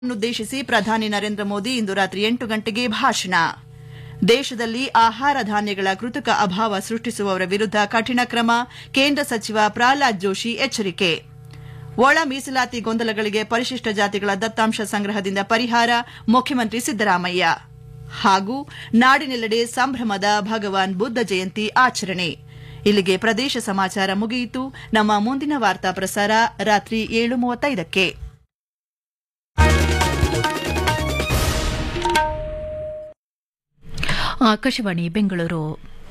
ಉದ್ದೇಶಿಸಿ ಪ್ರಧಾನಿ ನರೇಂದ್ರ ಮೋದಿ ಇಂದು ರಾತ್ರಿ ಎಂಟು ಗಂಟೆಗೆ ಭಾಷಣ ದೇಶದಲ್ಲಿ ಆಹಾರ ಧಾನ್ಯಗಳ ಕೃತಕ ಅಭಾವ ಸೃಷ್ಟಿಸುವವರ ವಿರುದ್ಧ ಕಠಿಣ ಕ್ರಮ ಕೇಂದ್ರ ಸಚಿವ ಪ್ರಹ್ಲಾದ್ ಜೋಶಿ ಎಚ್ಚರಿಕೆ ಒಳ ಮೀಸಲಾತಿ ಗೊಂದಲಗಳಿಗೆ ಪರಿಶಿಷ್ಟ ಜಾತಿಗಳ ದತ್ತಾಂಶ ಸಂಗ್ರಹದಿಂದ ಪರಿಹಾರ ಮುಖ್ಯಮಂತ್ರಿ ಸಿದ್ದರಾಮಯ್ಯ ಹಾಗೂ ನಾಡಿನೆಲ್ಲೆಡೆ ಸಂಭ್ರಮದ ಭಗವಾನ್ ಬುದ್ಧ ಜಯಂತಿ ಆಚರಣೆ ಇಲ್ಲಿಗೆ ಪ್ರದೇಶ ಸಮಾಚಾರ ಮುಗಿಯಿತು ನಮ್ಮ ಮುಂದಿನ ವಾರ್ತಾ ಪ್ರಸಾರ ರಾತ್ರಿ ಏಳು ಮೂವತ್ತೈದಕ್ಕೆ ಆಕಾಶವಾಣಿ ಬೆಂಗಳೂರು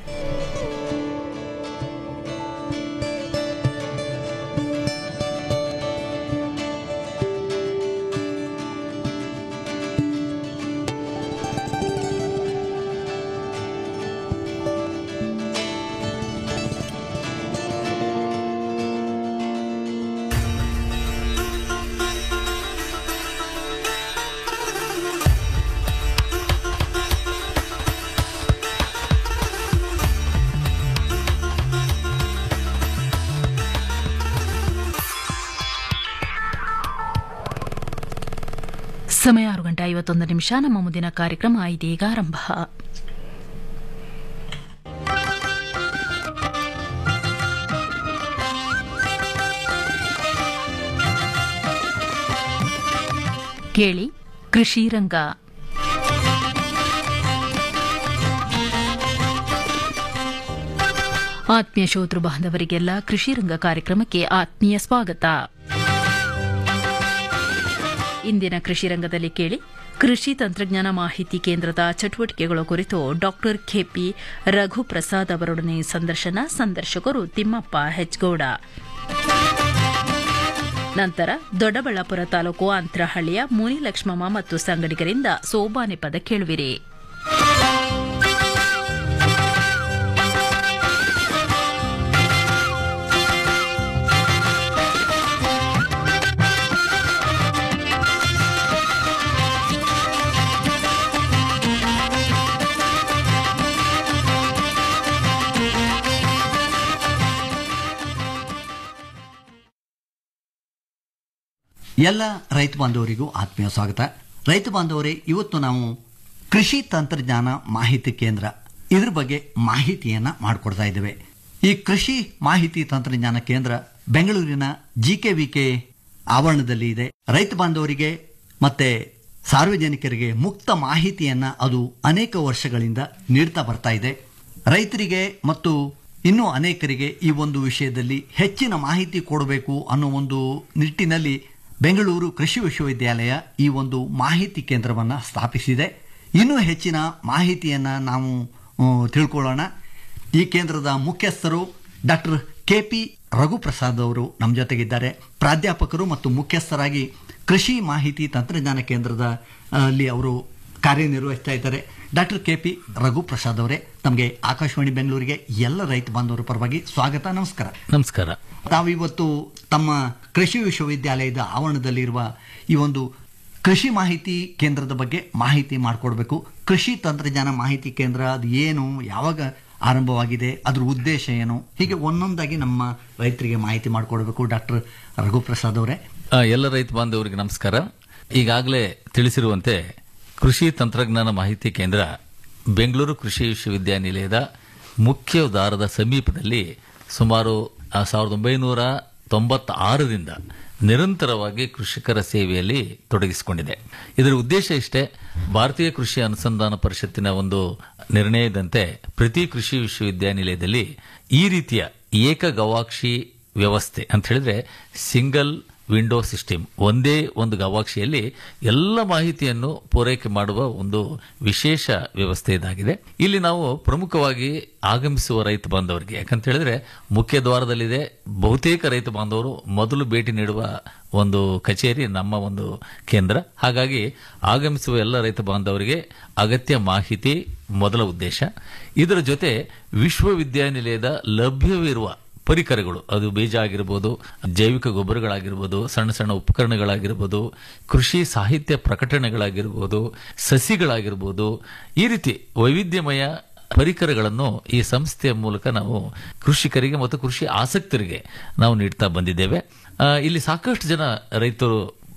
ಸಮಯ ಆರು ಗಂಟೆ ಐವತ್ತೊಂದು ನಿಮಿಷ ನಮ್ಮ ಮುಂದಿನ ಕಾರ್ಯಕ್ರಮ ಇದೀಗ ಆರಂಭ ಕೇಳಿ ಕೃಷಿ ರಂಗ ಆತ್ಮೀಯ ಶ್ರೋತೃ ಬಾಂಧವರಿಗೆಲ್ಲ ಕೃಷಿ ರಂಗ ಕಾರ್ಯಕ್ರಮಕ್ಕೆ ಆತ್ಮೀಯ ಸ್ವಾಗತ ಇಂದಿನ ಕೃಷಿ ರಂಗದಲ್ಲಿ ಕೇಳಿ ಕೃಷಿ ತಂತ್ರಜ್ಞಾನ ಮಾಹಿತಿ ಕೇಂದ್ರದ ಚಟುವಟಿಕೆಗಳ ಕುರಿತು ಡಾಕ್ಟರ್ ಕೆಪಿ ರಘುಪ್ರಸಾದ್ ಅವರೊಡನೆ ಸಂದರ್ಶನ ಸಂದರ್ಶಕರು ತಿಮ್ಮಪ್ಪ ಹೆಚ್ಗೌಡ ನಂತರ ದೊಡ್ಡಬಳ್ಳಾಪುರ ತಾಲೂಕು ಅಂತರಹಳ್ಳಿಯ ಮುನಿಲಕ್ಷ್ಮಮ್ಮ ಮತ್ತು ಸಂಗಡಿಗರಿಂದ ಸೋಬಾನೆ ಪದ ಕೇಳುವಿರಿ ಎಲ್ಲ ರೈತ ಬಾಂಧವರಿಗೂ ಆತ್ಮೀಯ ಸ್ವಾಗತ ರೈತ ಬಾಂಧವರೇ ಇವತ್ತು ನಾವು ಕೃಷಿ ತಂತ್ರಜ್ಞಾನ ಮಾಹಿತಿ ಕೇಂದ್ರ ಇದ್ರ ಬಗ್ಗೆ ಮಾಹಿತಿಯನ್ನ ಮಾಡಿಕೊಡ್ತಾ ಇದ್ದೇವೆ ಈ ಕೃಷಿ ಮಾಹಿತಿ ತಂತ್ರಜ್ಞಾನ ಕೇಂದ್ರ ಬೆಂಗಳೂರಿನ ಜಿ ಕೆ ವಿ ಕೆ ಆವರಣದಲ್ಲಿ ಇದೆ ರೈತ ಬಾಂಧವರಿಗೆ ಮತ್ತೆ ಸಾರ್ವಜನಿಕರಿಗೆ ಮುಕ್ತ ಮಾಹಿತಿಯನ್ನ ಅದು ಅನೇಕ ವರ್ಷಗಳಿಂದ ನೀಡ್ತಾ ಬರ್ತಾ ಇದೆ ರೈತರಿಗೆ ಮತ್ತು ಇನ್ನೂ ಅನೇಕರಿಗೆ ಈ ಒಂದು ವಿಷಯದಲ್ಲಿ ಹೆಚ್ಚಿನ ಮಾಹಿತಿ ಕೊಡಬೇಕು ಅನ್ನೋ ಒಂದು ನಿಟ್ಟಿನಲ್ಲಿ ಬೆಂಗಳೂರು ಕೃಷಿ ವಿಶ್ವವಿದ್ಯಾಲಯ ಈ ಒಂದು ಮಾಹಿತಿ ಕೇಂದ್ರವನ್ನು ಸ್ಥಾಪಿಸಿದೆ ಇನ್ನೂ ಹೆಚ್ಚಿನ ಮಾಹಿತಿಯನ್ನು ನಾವು ಆ, ತಿಳ್ಕೊಳ್ಳೋಣ ಈ ಕೇಂದ್ರದ ಮುಖ್ಯಸ್ಥರು ಡಾಕ್ಟರ್ ಕೆ ಪಿ ರಘುಪ್ರಸಾದ್ ಅವರು ನಮ್ಮ ಜೊತೆಗಿದ್ದಾರೆ ಪ್ರಾಧ್ಯಾಪಕರು ಮತ್ತು ಮುಖ್ಯಸ್ಥರಾಗಿ ಕೃಷಿ ಮಾಹಿತಿ ತಂತ್ರಜ್ಞಾನ ಕೇಂದ್ರದ ಆ, ಅಲ್ಲಿ ಅವರು ಕಾರ್ಯನಿರ್ವಹಿಸ್ತಾ ಇದ್ದಾರೆ ಡಾಕ್ಟರ್ ಕೆ ಪಿ ರಘುಪ್ರಸಾದ್ ಅವರೇ ತಮಗೆ ಆಕಾಶವಾಣಿ ಬೆಂಗಳೂರಿಗೆ ಎಲ್ಲ ರೈತ ಬಾಂಧವರ ಪರವಾಗಿ ಸ್ವಾಗತ ನಮಸ್ಕಾರ ನಮಸ್ಕಾರ ತಾವಿವತ್ತು ತಮ್ಮ ಕೃಷಿ ವಿಶ್ವವಿದ್ಯಾಲಯದ ಆವರಣದಲ್ಲಿರುವ ಈ ಒಂದು ಕೃಷಿ ಮಾಹಿತಿ ಕೇಂದ್ರದ ಬಗ್ಗೆ ಮಾಹಿತಿ ಮಾಡಿಕೊಡ್ಬೇಕು ಕೃಷಿ ತಂತ್ರಜ್ಞಾನ ಮಾಹಿತಿ ಕೇಂದ್ರ ಅದು ಏನು ಯಾವಾಗ ಆರಂಭವಾಗಿದೆ ಅದ್ರ ಉದ್ದೇಶ ಏನು ಹೀಗೆ ಒಂದೊಂದಾಗಿ ನಮ್ಮ ರೈತರಿಗೆ ಮಾಹಿತಿ ಮಾಡಿಕೊಡ್ಬೇಕು ಡಾಕ್ಟರ್ ರಘುಪ್ರಸಾದ್ ಅವರೇ ಆ, ಎಲ್ಲ ರೈತ ಬಾಂಧವರಿಗೆ ನಮಸ್ಕಾರ ಈಗಾಗಲೇ ತಿಳಿಸಿರುವಂತೆ ಕೃಷಿ ತಂತ್ರಜ್ಞಾನ ಮಾಹಿತಿ ಕೇಂದ್ರ ಬೆಂಗಳೂರು ಕೃಷಿ ವಿಶ್ವವಿದ್ಯಾನಿಲಯದ ಮುಖ್ಯ ದಾರದ ಸಮೀಪದಲ್ಲಿ ಸುಮಾರು ಆ, ಸಾವಿರದ ಒಂಬೈನೂರ ತೊಂಬತ್ತಾರರಿಂದ ನಿರಂತರವಾಗಿ ಕೃಷಿಕರ ಸೇವೆಯಲ್ಲಿ ತೊಡಗಿಸಿಕೊಂಡಿದೆ ಇದರ ಉದ್ದೇಶ ಇಷ್ಟೇ ಭಾರತೀಯ ಕೃಷಿ ಅನುಸಂಧಾನ ಪರಿಷತ್ತಿನ ಒಂದು ನಿರ್ಣಯದಂತೆ ಪ್ರತಿ ಕೃಷಿ ವಿಶ್ವವಿದ್ಯಾನಿಲಯದಲ್ಲಿ ಈ ರೀತಿಯ ಏಕ ಗವಾಕ್ಷಿ ವ್ಯವಸ್ಥೆ ಅಂತ ಹೇಳಿದ್ರೆ ಸಿಂಗಲ್ ವಿಂಡೋ ಸಿಸ್ಟಮ್ ಒಂದೇ ಒಂದು ಗವಾಕ್ಷಿಯಲ್ಲಿ ಎಲ್ಲ ಮಾಹಿತಿಯನ್ನು ಪೂರೈಕೆ ಮಾಡುವ ಒಂದು ವಿಶೇಷ ವ್ಯವಸ್ಥೆ ಇದಾಗಿದೆ ಇಲ್ಲಿ ನಾವು ಪ್ರಮುಖವಾಗಿ ಆಗಮಿಸುವ ರೈತ ಬಾಂಧವರಿಗೆ ಯಾಕಂತ ಹೇಳಿದ್ರೆ ಮುಖ್ಯ ದ್ವಾರದಲ್ಲಿದೆ ಬಹುತೇಕ ರೈತ ಬಾಂಧವರು ಮೊದಲು ಭೇಟಿ ನೀಡುವ ಒಂದು ಕಚೇರಿ ನಮ್ಮ ಒಂದು ಕೇಂದ್ರ ಹಾಗಾಗಿ ಆಗಮಿಸುವ ಎಲ್ಲ ರೈತ ಬಾಂಧವರಿಗೆ ಅಗತ್ಯ ಮಾಹಿತಿ ಮೊದಲ ಉದ್ದೇಶ ಇದರ ಜೊತೆ ವಿಶ್ವವಿದ್ಯಾನಿಲಯದ ಲಭ್ಯವಿರುವ ಪರಿಕರಗಳು ಅದು ಬೀಜ ಆಗಿರ್ಬೋದು ಜೈವಿಕ ಗೊಬ್ಬರಗಳಾಗಿರ್ಬೋದು ಸಣ್ಣ ಸಣ್ಣ ಉಪಕರಣಗಳಾಗಿರ್ಬೋದು ಕೃಷಿ ಸಾಹಿತ್ಯ ಪ್ರಕಟಣೆಗಳಾಗಿರ್ಬೋದು ಸಸಿಗಳಾಗಿರ್ಬೋದು ಈ ರೀತಿ ವೈವಿಧ್ಯಮಯ ಪರಿಕರಗಳನ್ನು ಈ ಸಂಸ್ಥೆಯ ಮೂಲಕ ನಾವು ಕೃಷಿಕರಿಗೆ ಮತ್ತು ಕೃಷಿ ಆಸಕ್ತರಿಗೆ ನಾವು ನೀಡ್ತಾ ಬಂದಿದ್ದೇವೆ ಆ, ಇಲ್ಲಿ ಸಾಕಷ್ಟು ಜನ ರೈತರು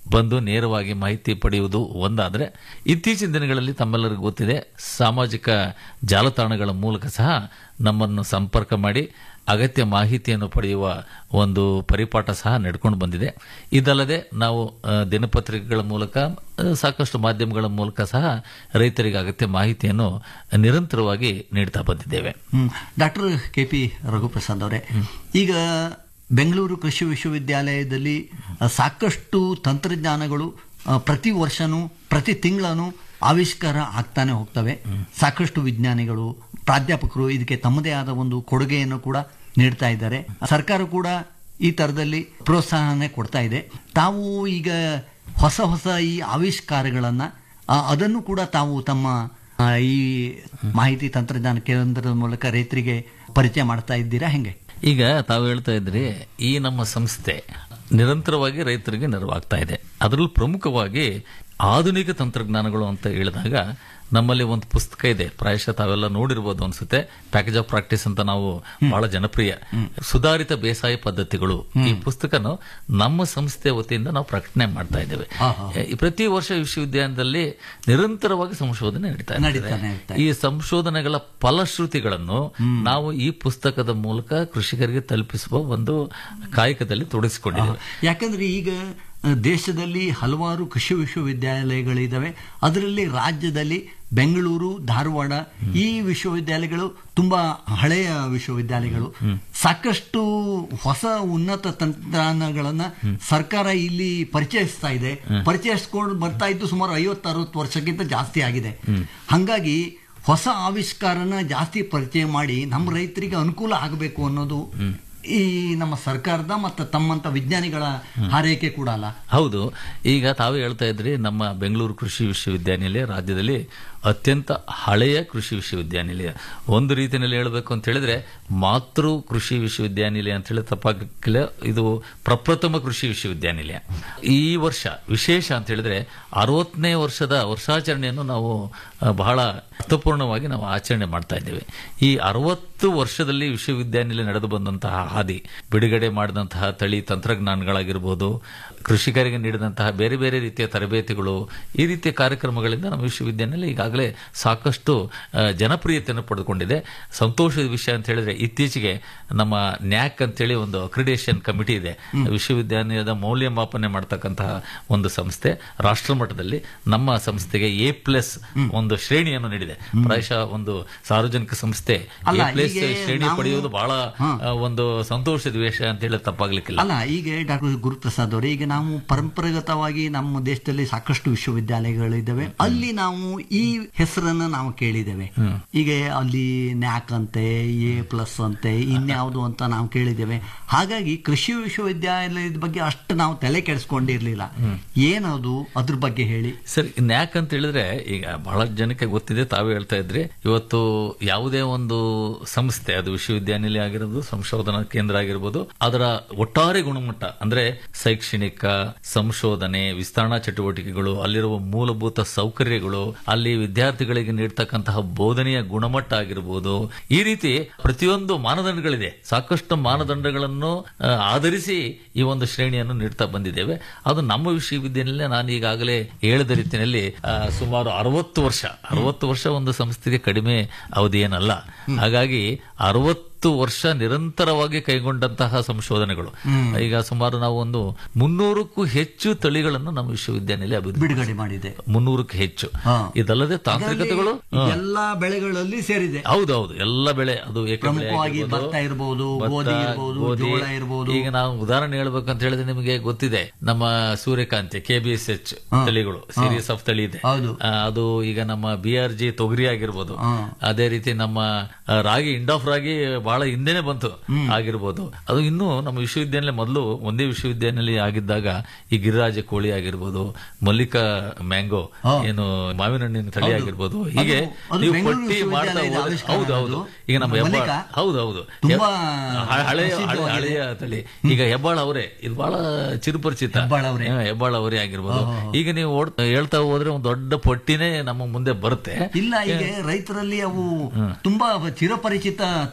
ಬಂದು ನೇರವಾಗಿ ಮಾಹಿತಿ ಪಡೆಯುವುದು ಒಂದಾದ್ರೆ ಇತ್ತೀಚಿನ ದಿನಗಳಲ್ಲಿ ತಮ್ಮೆಲ್ಲರಿಗೂ ಗೊತ್ತಿದೆ ಸಾಮಾಜಿಕ ಜಾಲತಾಣಗಳ ಮೂಲಕ ಸಹ ನಮ್ಮನ್ನು ಸಂಪರ್ಕ ಮಾಡಿ ಅಗತ್ಯ ಮಾಹಿತಿಯನ್ನು ಪಡೆಯುವ ಒಂದು ಪರಿಪಾಠ ಸಹ ನಡ್ಕೊಂಡು ಬಂದಿದೆ ಇದಲ್ಲದೆ ನಾವು ಆ, ದಿನಪತ್ರಿಕೆಗಳ ಮೂಲಕ ಆ, ಸಾಕಷ್ಟು ಮಾಧ್ಯಮಗಳ ಮೂಲಕ ಸಹ ರೈತರಿಗೆ ಅಗತ್ಯ ಮಾಹಿತಿಯನ್ನು ನಿರಂತರವಾಗಿ ನೀಡ್ತಾ ಬಂದಿದ್ದೇವೆ ಹ್ಮ್ ಡಾಕ್ಟರ್ ಕೆ ಪಿ ರಘುಪ್ರಸಾದ್ ಅವರೇ ಈಗ ಬೆಂಗಳೂರು ಕೃಷಿ ವಿಶ್ವವಿದ್ಯಾಲಯದಲ್ಲಿ ಆ, ಸಾಕಷ್ಟು ತಂತ್ರಜ್ಞಾನಗಳು ಆ, ಪ್ರತಿ ವರ್ಷನೂ ಪ್ರತಿ ತಿಂಗಳೂ ಆವಿಷ್ಕಾರ ಆಗ್ತಾನೆ ಹೋಗ್ತವೆ ಸಾಕಷ್ಟು ವಿಜ್ಞಾನಿಗಳು ಪ್ರಾಧ್ಯಾಪಕರು ಇದಕ್ಕೆ ತಮ್ಮದೇ ಆದ ಒಂದು ಕೊಡುಗೆಯನ್ನು ಕೂಡ ನೀಡ್ತಾ ಇದ್ದಾರೆ ಸರ್ಕಾರ ಕೂಡ ಈ ತರದಲ್ಲಿ ಪ್ರೋತ್ಸಾಹನೆ ಕೊಡ್ತಾ ಇದೆ ತಾವು ಈಗ ಹೊಸ ಹೊಸ ಈ ಆವಿಷ್ಕಾರಗಳನ್ನ ಆ, ಅದನ್ನು ಕೂಡ ತಾವು ತಮ್ಮ ಆ, ಈ ಮಾಹಿತಿ ತಂತ್ರಜ್ಞಾನ ಕೇಂದ್ರದ ಮೂಲಕ ರೈತರಿಗೆ ಪರಿಚಯ ಮಾಡ್ತಾ ಇದ್ದೀರಾ ಹೆಂಗೆ ಈಗ ತಾವು ಹೇಳ್ತಾ ಇದ್ರಿ ಈ ನಮ್ಮ ಸಂಸ್ಥೆ ನಿರಂತರವಾಗಿ ರೈತರಿಗೆ ನೆರವಾಗ್ತಾ ಇದೆ ಅದರಲ್ಲೂ ಪ್ರಮುಖವಾಗಿ ಆಧುನಿಕ ತಂತ್ರಜ್ಞಾನಗಳು ಅಂತ ಹೇಳಿದಾಗ ನಮ್ಮಲ್ಲಿ ಒಂದು ಪುಸ್ತಕ ಇದೆ ಪ್ರಾಯಶಃ ತಾವೆಲ್ಲ ನೋಡಿರ್ಬೋದು ಅನ್ಸುತ್ತೆ ಪ್ಯಾಕೇಜ್ ಆಫ್ ಪ್ರಾಕ್ಟೀಸ್ ಅಂತ ನಾವು ಬಹಳ ಜನಪ್ರಿಯ ಸುಧಾರಿತ ಬೇಸಾಯ ಪದ್ಧತಿಗಳು ಈ ಪುಸ್ತಕನು ನಮ್ಮ ಸಂಸ್ಥೆ ವತಿಯಿಂದ ನಾವು ಪ್ರಕಟಣೆ ಮಾಡ್ತಾ ಇದ್ದೇವೆ ಈ ಪ್ರತಿ ವರ್ಷ ವಿಶ್ವವಿದ್ಯಾಲಯದಲ್ಲಿ ನಿರಂತರವಾಗಿ ಸಂಶೋಧನೆ ನಡೀತಾ ನಡೀತಾನೆ ಇದೆ ಇರುತ್ತೆ. ಈ ಸಂಶೋಧನೆಗಳ ಫಲಶ್ರುತಿಗಳನ್ನು ನಾವು ಈ ಪುಸ್ತಕದ ಮೂಲಕ ಕೃಷಿಕರಿಗೆ ತಲುಪಿಸುವ ಒಂದು ಕಾಯಕದಲ್ಲಿ ತೊಡಗಿಸಿಕೊಂಡಿದ್ದೇವೆ ಯಾಕಂದ್ರೆ ಈಗ ಆ, ದೇಶದಲ್ಲಿ ಹಲವಾರು ಕೃಷಿ ವಿಶ್ವವಿದ್ಯಾಲಯಗಳಿದ್ದಾವೆ ಅದರಲ್ಲಿ ರಾಜ್ಯದಲ್ಲಿ ಬೆಂಗಳೂರು ಧಾರವಾಡ ಈ ವಿಶ್ವವಿದ್ಯಾಲಯಗಳು ತುಂಬಾ ಹಳೆಯ ವಿಶ್ವವಿದ್ಯಾಲಯಗಳು ಸಾಕಷ್ಟು ಹೊಸ ಉನ್ನತ ತಂತ್ರಜ್ಞಾನಗಳನ್ನ ಸರ್ಕಾರ ಇಲ್ಲಿ ಪರಿಚಯಿಸ್ತಾ ಇದೆ ಪರಿಚಯಿಸ್ಕೊಂಡು ಬರ್ತಾ ಇದ್ದು ಸುಮಾರು ಐವತ್ತು ಅರವತ್ತು ವರ್ಷಕ್ಕಿಂತ ಜಾಸ್ತಿ ಆಗಿದೆ ಹಂಗಾಗಿ ಹೊಸ ಆವಿಷ್ಕಾರನ ಜಾಸ್ತಿ ಪರಿಚಯ ಮಾಡಿ ನಮ್ಮ ರೈತರಿಗೆ ಅನುಕೂಲ ಆಗಬೇಕು ಅನ್ನೋದು ಈ ನಮ್ಮ ಸರ್ಕಾರದ ಮತ್ತು ತಮ್ಮಂತ ವಿಜ್ಞಾನಿಗಳ ಹಾರೈಕೆ ಕೂಡ ಅಲ್ಲ ಹೌದು ಈಗ ತಾವೇ ಹೇಳ್ತಾ ಇದ್ರಿ ನಮ್ಮ ಬೆಂಗಳೂರು ಕೃಷಿ ವಿಶ್ವವಿದ್ಯಾನಿಲಯ ರಾಜ್ಯದಲ್ಲಿ ಅತ್ಯಂತ ಹಳೆಯ ಕೃಷಿ ವಿಶ್ವವಿದ್ಯಾನಿಲಯ ಒಂದು ರೀತಿಯಲ್ಲಿ ಹೇಳಬೇಕು ಅಂತ ಹೇಳಿದ್ರೆ ಮಾತೃ ಕೃಷಿ ವಿಶ್ವವಿದ್ಯಾನಿಲಯ ಅಂತ ಹೇಳಿ ತಪ್ಪಾಗಲಿಲ್ಲ ಇದು ಪ್ರಪ್ರಥಮ ಕೃಷಿ ವಿಶ್ವವಿದ್ಯಾನಿಲಯ ಈ ವರ್ಷ ವಿಶೇಷ ಅಂತ ಹೇಳಿದ್ರೆ ಅರವತ್ತನೇ ವರ್ಷದ ವರ್ಷಾಚರಣೆಯನ್ನು ನಾವು ಆ, ಬಹಳ ಅರ್ಥಪೂರ್ಣವಾಗಿ ನಾವು ಆಚರಣೆ ಮಾಡ್ತಾ ಇದ್ದೇವೆ ಈ ಅರವತ್ತು ವರ್ಷದಲ್ಲಿ ವಿಶ್ವವಿದ್ಯಾನಿಲಯ ನಡೆದು ಬಂದಂತಹ ಹಾದಿ ಬಿಡುಗಡೆ ಮಾಡಿದಂತಹ ತಳಿ ತಂತ್ರಜ್ಞಾನಗಳಾಗಿರ್ಬೋದು ಕೃಷಿಕರಿಗೆ ನೀಡಿದಂತಹ ಬೇರೆ ಬೇರೆ ರೀತಿಯ ತರಬೇತಿಗಳು ಈ ರೀತಿಯ ಕಾರ್ಯಕ್ರಮಗಳಿಂದ ನಮ್ಮ ವಿಶ್ವವಿದ್ಯಾನಿಲಯ ಈಗಾಗಲೇ ಸಾಕಷ್ಟು ಆ, ಜನಪ್ರಿಯತೆಯನ್ನು ಪಡೆದುಕೊಂಡಿದೆ ಸಂತೋಷದ ವಿಷಯ ಅಂತ ಹೇಳಿದ್ರೆ ಇತ್ತೀಚೆಗೆ ನಮ್ಮ ನ್ಯಾಕ್ ಅಂತೇಳಿ ಒಂದು ಅಕ್ರಿಡೇಷನ್ ಕಮಿಟಿ ಇದೆ ವಿಶ್ವವಿದ್ಯಾನಿಲಯದ ಮೌಲ್ಯಮಾಪನೆ ಮಾಡ್ತಕ್ಕಂತಹ ಒಂದು ಸಂಸ್ಥೆ ರಾಷ್ಟ್ರ ಮಟ್ಟದಲ್ಲಿ ನಮ್ಮ ಸಂಸ್ಥೆಗೆ ಎ ಪ್ಲಸ್ ಒಂದು ಶ್ರೇಣಿಯನ್ನು ನೀಡಿದೆ ಪ್ರಾಯಶಃ ಒಂದು ಸಾರ್ವಜನಿಕ ಸಂಸ್ಥೆ ಅಲ್ಲ, ಎ ಪ್ಲಸ್ ಹೀಗೆ ಶ್ರೇಣಿ ನಾವು- ಪಡೆಯುವುದು ಬಹಳ ಆ, ಒಂದು ಸಂತೋಷದ ವಿಷಯ ಅಂತ ಹೇಳಿ ತಪ್ಪಾಗ್ಲಿಕ್ಕಿಲ್ಲ ಅಲ್ಲ ಈಗ ಡಾಕ್ಟರ್ ಗುರುಪ್ರಸಾದ್ ಅವರೇ ಈಗ ನಾವು ಪರಂಪರಾಗತವಾಗಿ ನಮ್ಮ ದೇಶದಲ್ಲಿ ಸಾಕಷ್ಟು ವಿಶ್ವವಿದ್ಯಾಲಯಗಳಿದ್ದಾವೆ ಅಲ್ಲಿ ನಾವು ಈ ಹೆಸರನ್ನ ನಾವು ಕೇಳಿದ್ದೇವೆ ಈಗ ಅಲ್ಲಿ ನ್ಯಾಕ್ ಅಂತೆ ಎ ಪ್ಲಸ್ ಅಂತೆ ಇನ್ಯಾವುದು ಅಂತ ನಾವು ಕೇಳಿದ್ದೇವೆ ಹಾಗಾಗಿ ಕೃಷಿ ವಿಶ್ವವಿದ್ಯಾಲಯದ ಬಗ್ಗೆ ಅಷ್ಟು ನಾವು ತಲೆ ಕೆಡಿಸ್ಕೊಂಡಿರ್ಲಿಲ್ಲ ಏನದು ಅದ್ರ ಬಗ್ಗೆ ಹೇಳಿ ಸರಿ ನ್ಯಾಕ್ ಅಂತ ಹೇಳಿದ್ರೆ ಈಗ ಬಹಳ ಜನಕ್ಕೆ ಗೊತ್ತಿದೆ ತಾವೇ ಹೇಳ್ತಾ ಇದ್ರಿ ಇವತ್ತು ಯಾವುದೇ ಒಂದು ಸಂಸ್ಥೆ ಅದು ವಿಶ್ವವಿದ್ಯಾನಿಲಯ ಆಗಿರ್ಬೋದು ಸಂಶೋಧನಾ ಕೇಂದ್ರ ಆಗಿರ್ಬೋದು ಅದರ ಒಟ್ಟಾರೆ ಗುಣಮಟ್ಟ ಅಂದ್ರೆ ಶೈಕ್ಷಣಿಕ ಸಂಶೋಧನೆ ವಿಸ್ತರಣಾ ಚಟುವಟಿಕೆಗಳು ಅಲ್ಲಿರುವ ಮೂಲಭೂತ ಸೌಕರ್ಯಗಳು ಅಲ್ಲಿ ವಿದ್ಯಾರ್ಥಿಗಳಿಗೆ ನೀಡ್ತಕ್ಕಂತಹ ಬೋಧನೆಯ ಗುಣಮಟ್ಟ ಆಗಿರ್ಬೋದು ಈ ರೀತಿ ಪ್ರತಿಯೊಂದು ಮಾನದಂಡಗಳಿದೆ ಸಾಕಷ್ಟು ಮಾನದಂಡಗಳನ್ನು ಆ, ಆಧರಿಸಿ ಈ ಒಂದು ಶ್ರೇಣಿಯನ್ನು ನೀಡ್ತಾ ಬಂದಿದ್ದೇವೆ ಅದು ನಮ್ಮ ವಿಶ್ವವಿದ್ಯಾನಿಲಯ ನಾನು ಈಗಾಗಲೇ ಹೇಳಿದ ರೀತಿಯಲ್ಲಿ ಆ, ಸುಮಾರು ಅರವತ್ತು ವರ್ಷ ಅರವತ್ತು ವರ್ಷ ಒಂದು ಸಂಸ್ಥೆಗೆ ಕಡಿಮೆ ಅವಧಿ ಏನಲ್ಲ ಹಾಗಾಗಿ ಅರವತ್ತು ವರ್ಷ ನಿರಂತರವಾಗಿ ಕೈಗೊಂಡಂತಹ ಸಂಶೋಧನೆಗಳು ಈಗ ಸುಮಾರು ನಾವು ಒಂದು ಮುನ್ನೂರಕ್ಕೂ ಹೆಚ್ಚು ತಳಿಗಳನ್ನು ನಮ್ಮ ವಿಶ್ವವಿದ್ಯಾನಿಲಯ ಅಭಿವೃದ್ಧಿ ಬಿಡುಗಡೆ ಮಾಡಿದೆ ಮುನ್ನೂರಕ್ಕೂ ಹೆಚ್ಚು ಹಾ. ಇದಲ್ಲದೆ ತಾಂತ್ರಿಕತೆಗಳು ಹಾ. ಎಲ್ಲಾ ಬೆಳೆಗಳಲ್ಲಿ ಸೇರಿದೆ ಹೌದೌದು ಎಲ್ಲ ಬೆಳೆ ಅದು ಏಕ ಬೆಳೆ ಪ್ರಮುಖವಾಗಿ ಆಗಿರ್ಬೋದು, ಭತ್ತ ಇರ್ಬೋದು, ಭತ್ತ, ಗೋಧಿ ಇರ್ಬೋದು, ಗೋಧಿ. ಜೋಳ ಇರ್ಬೋದು. ಈಗ ನಾವು ಉದಾಹರಣೆ ಹೇಳ್ಬೇಕಂತ ಹೇಳಿದ್ರೆ ನಿಮಗೆ ಗೊತ್ತಿದೆ ನಮ್ಮ ಸೂರ್ಯಕಾಂತಿ ಕೆ ಬಿ ಎಸ್ ಎಚ್ ತಳಿಗಳು ಸೀರೀಸ್ ಆಫ್ ತಳಿ ಇದೆ ಹೌದು. ಆ, ಅದು ಈಗ ನಮ್ಮ ಬಿ ಆರ್ ಜಿ ತೊಗರಿ ಆಗಿರ್ಬೋದು ಹಾ. ಅದೇ ರೀತಿ ನಮ್ಮ ಆ, ರಾಗಿ ಇಂಡ್ ಆಫ್ ರಾಗಿ ಬಹಳ ಹಿಂದೆನೆ ಬಂತು ಆಗಿರ್ಬೋದು ಅದು ಇನ್ನು ನಮ್ಮ ವಿಶ್ವವಿದ್ಯಾನಿಲಯ ಮೊದಲು ಒಂದೇ ವಿಶ್ವವಿದ್ಯಾನಿಲಯ ಆಗಿದ್ದಾಗ ಈ ಗಿರಿರಾಜ ಕೋಳಿ ಆಗಿರ್ಬೋದು ಮಲ್ಲಿಕಾ ಮ್ಯಾಂಗೋ ಏನು ಮಾವಿನ ಹಣ್ಣಿನ ತಳಿ ಆಗಿರ್ಬೋದು ಹೀಗೆ ಅದು ನೀವು ಬೆಂಗಳೂರು ಪಟ್ಟಿ ಮಾಡ್ತಾ ವಿಶ್ವವಿದ್ಯಾಲಯದ ಹೋದ್ರೆ ಆವಿಷ್ಕಾರ ಹೌದು ಹೌದು ಅದು. ಈಗ ನಮ್ಮ ಹೆಬ್ಬಾಳ ಮಲ್ಲಿಕಾ ಹೌದು ಹೌದು ತುಂಬಾ ಹೆ- ಹಳೆಯ ಹಳೆ- ಪ್ರಸಿದ್ಧವಾಗಿದೆ. ಹಳೆಯ ತಳಿ ಈಗ ಹೆಬ್ಬಾಳ ಅವರೇ ಇದು ಬಹಳ ಚಿರುಪರಿಚಿತ ಹೆಬ್ಬಾಳ ಅವರೇ. ಹಾ, ಹೆಬ್ಬಾಳ ಅವರೇ ಆಗಿರ್ಬೋದು ಈಗ ನೀವು ಓಡ್- ಹೇಳ್ತಾ ಹೋದ್ರೆ ಒಂದು ದೊಡ್ಡ ಪಟ್ಟಿನೇ ನಮ್ಮ ಮುಂದೆ ಬರುತ್ತೆ ಇಲ್ಲ ಈಗ ರೈತರಲ್ಲಿ ಅವು ತುಂಬಾ ಚಿರಪರಿಚಿತ ತಳಿಗಳು ಅವೆಲ್ಲ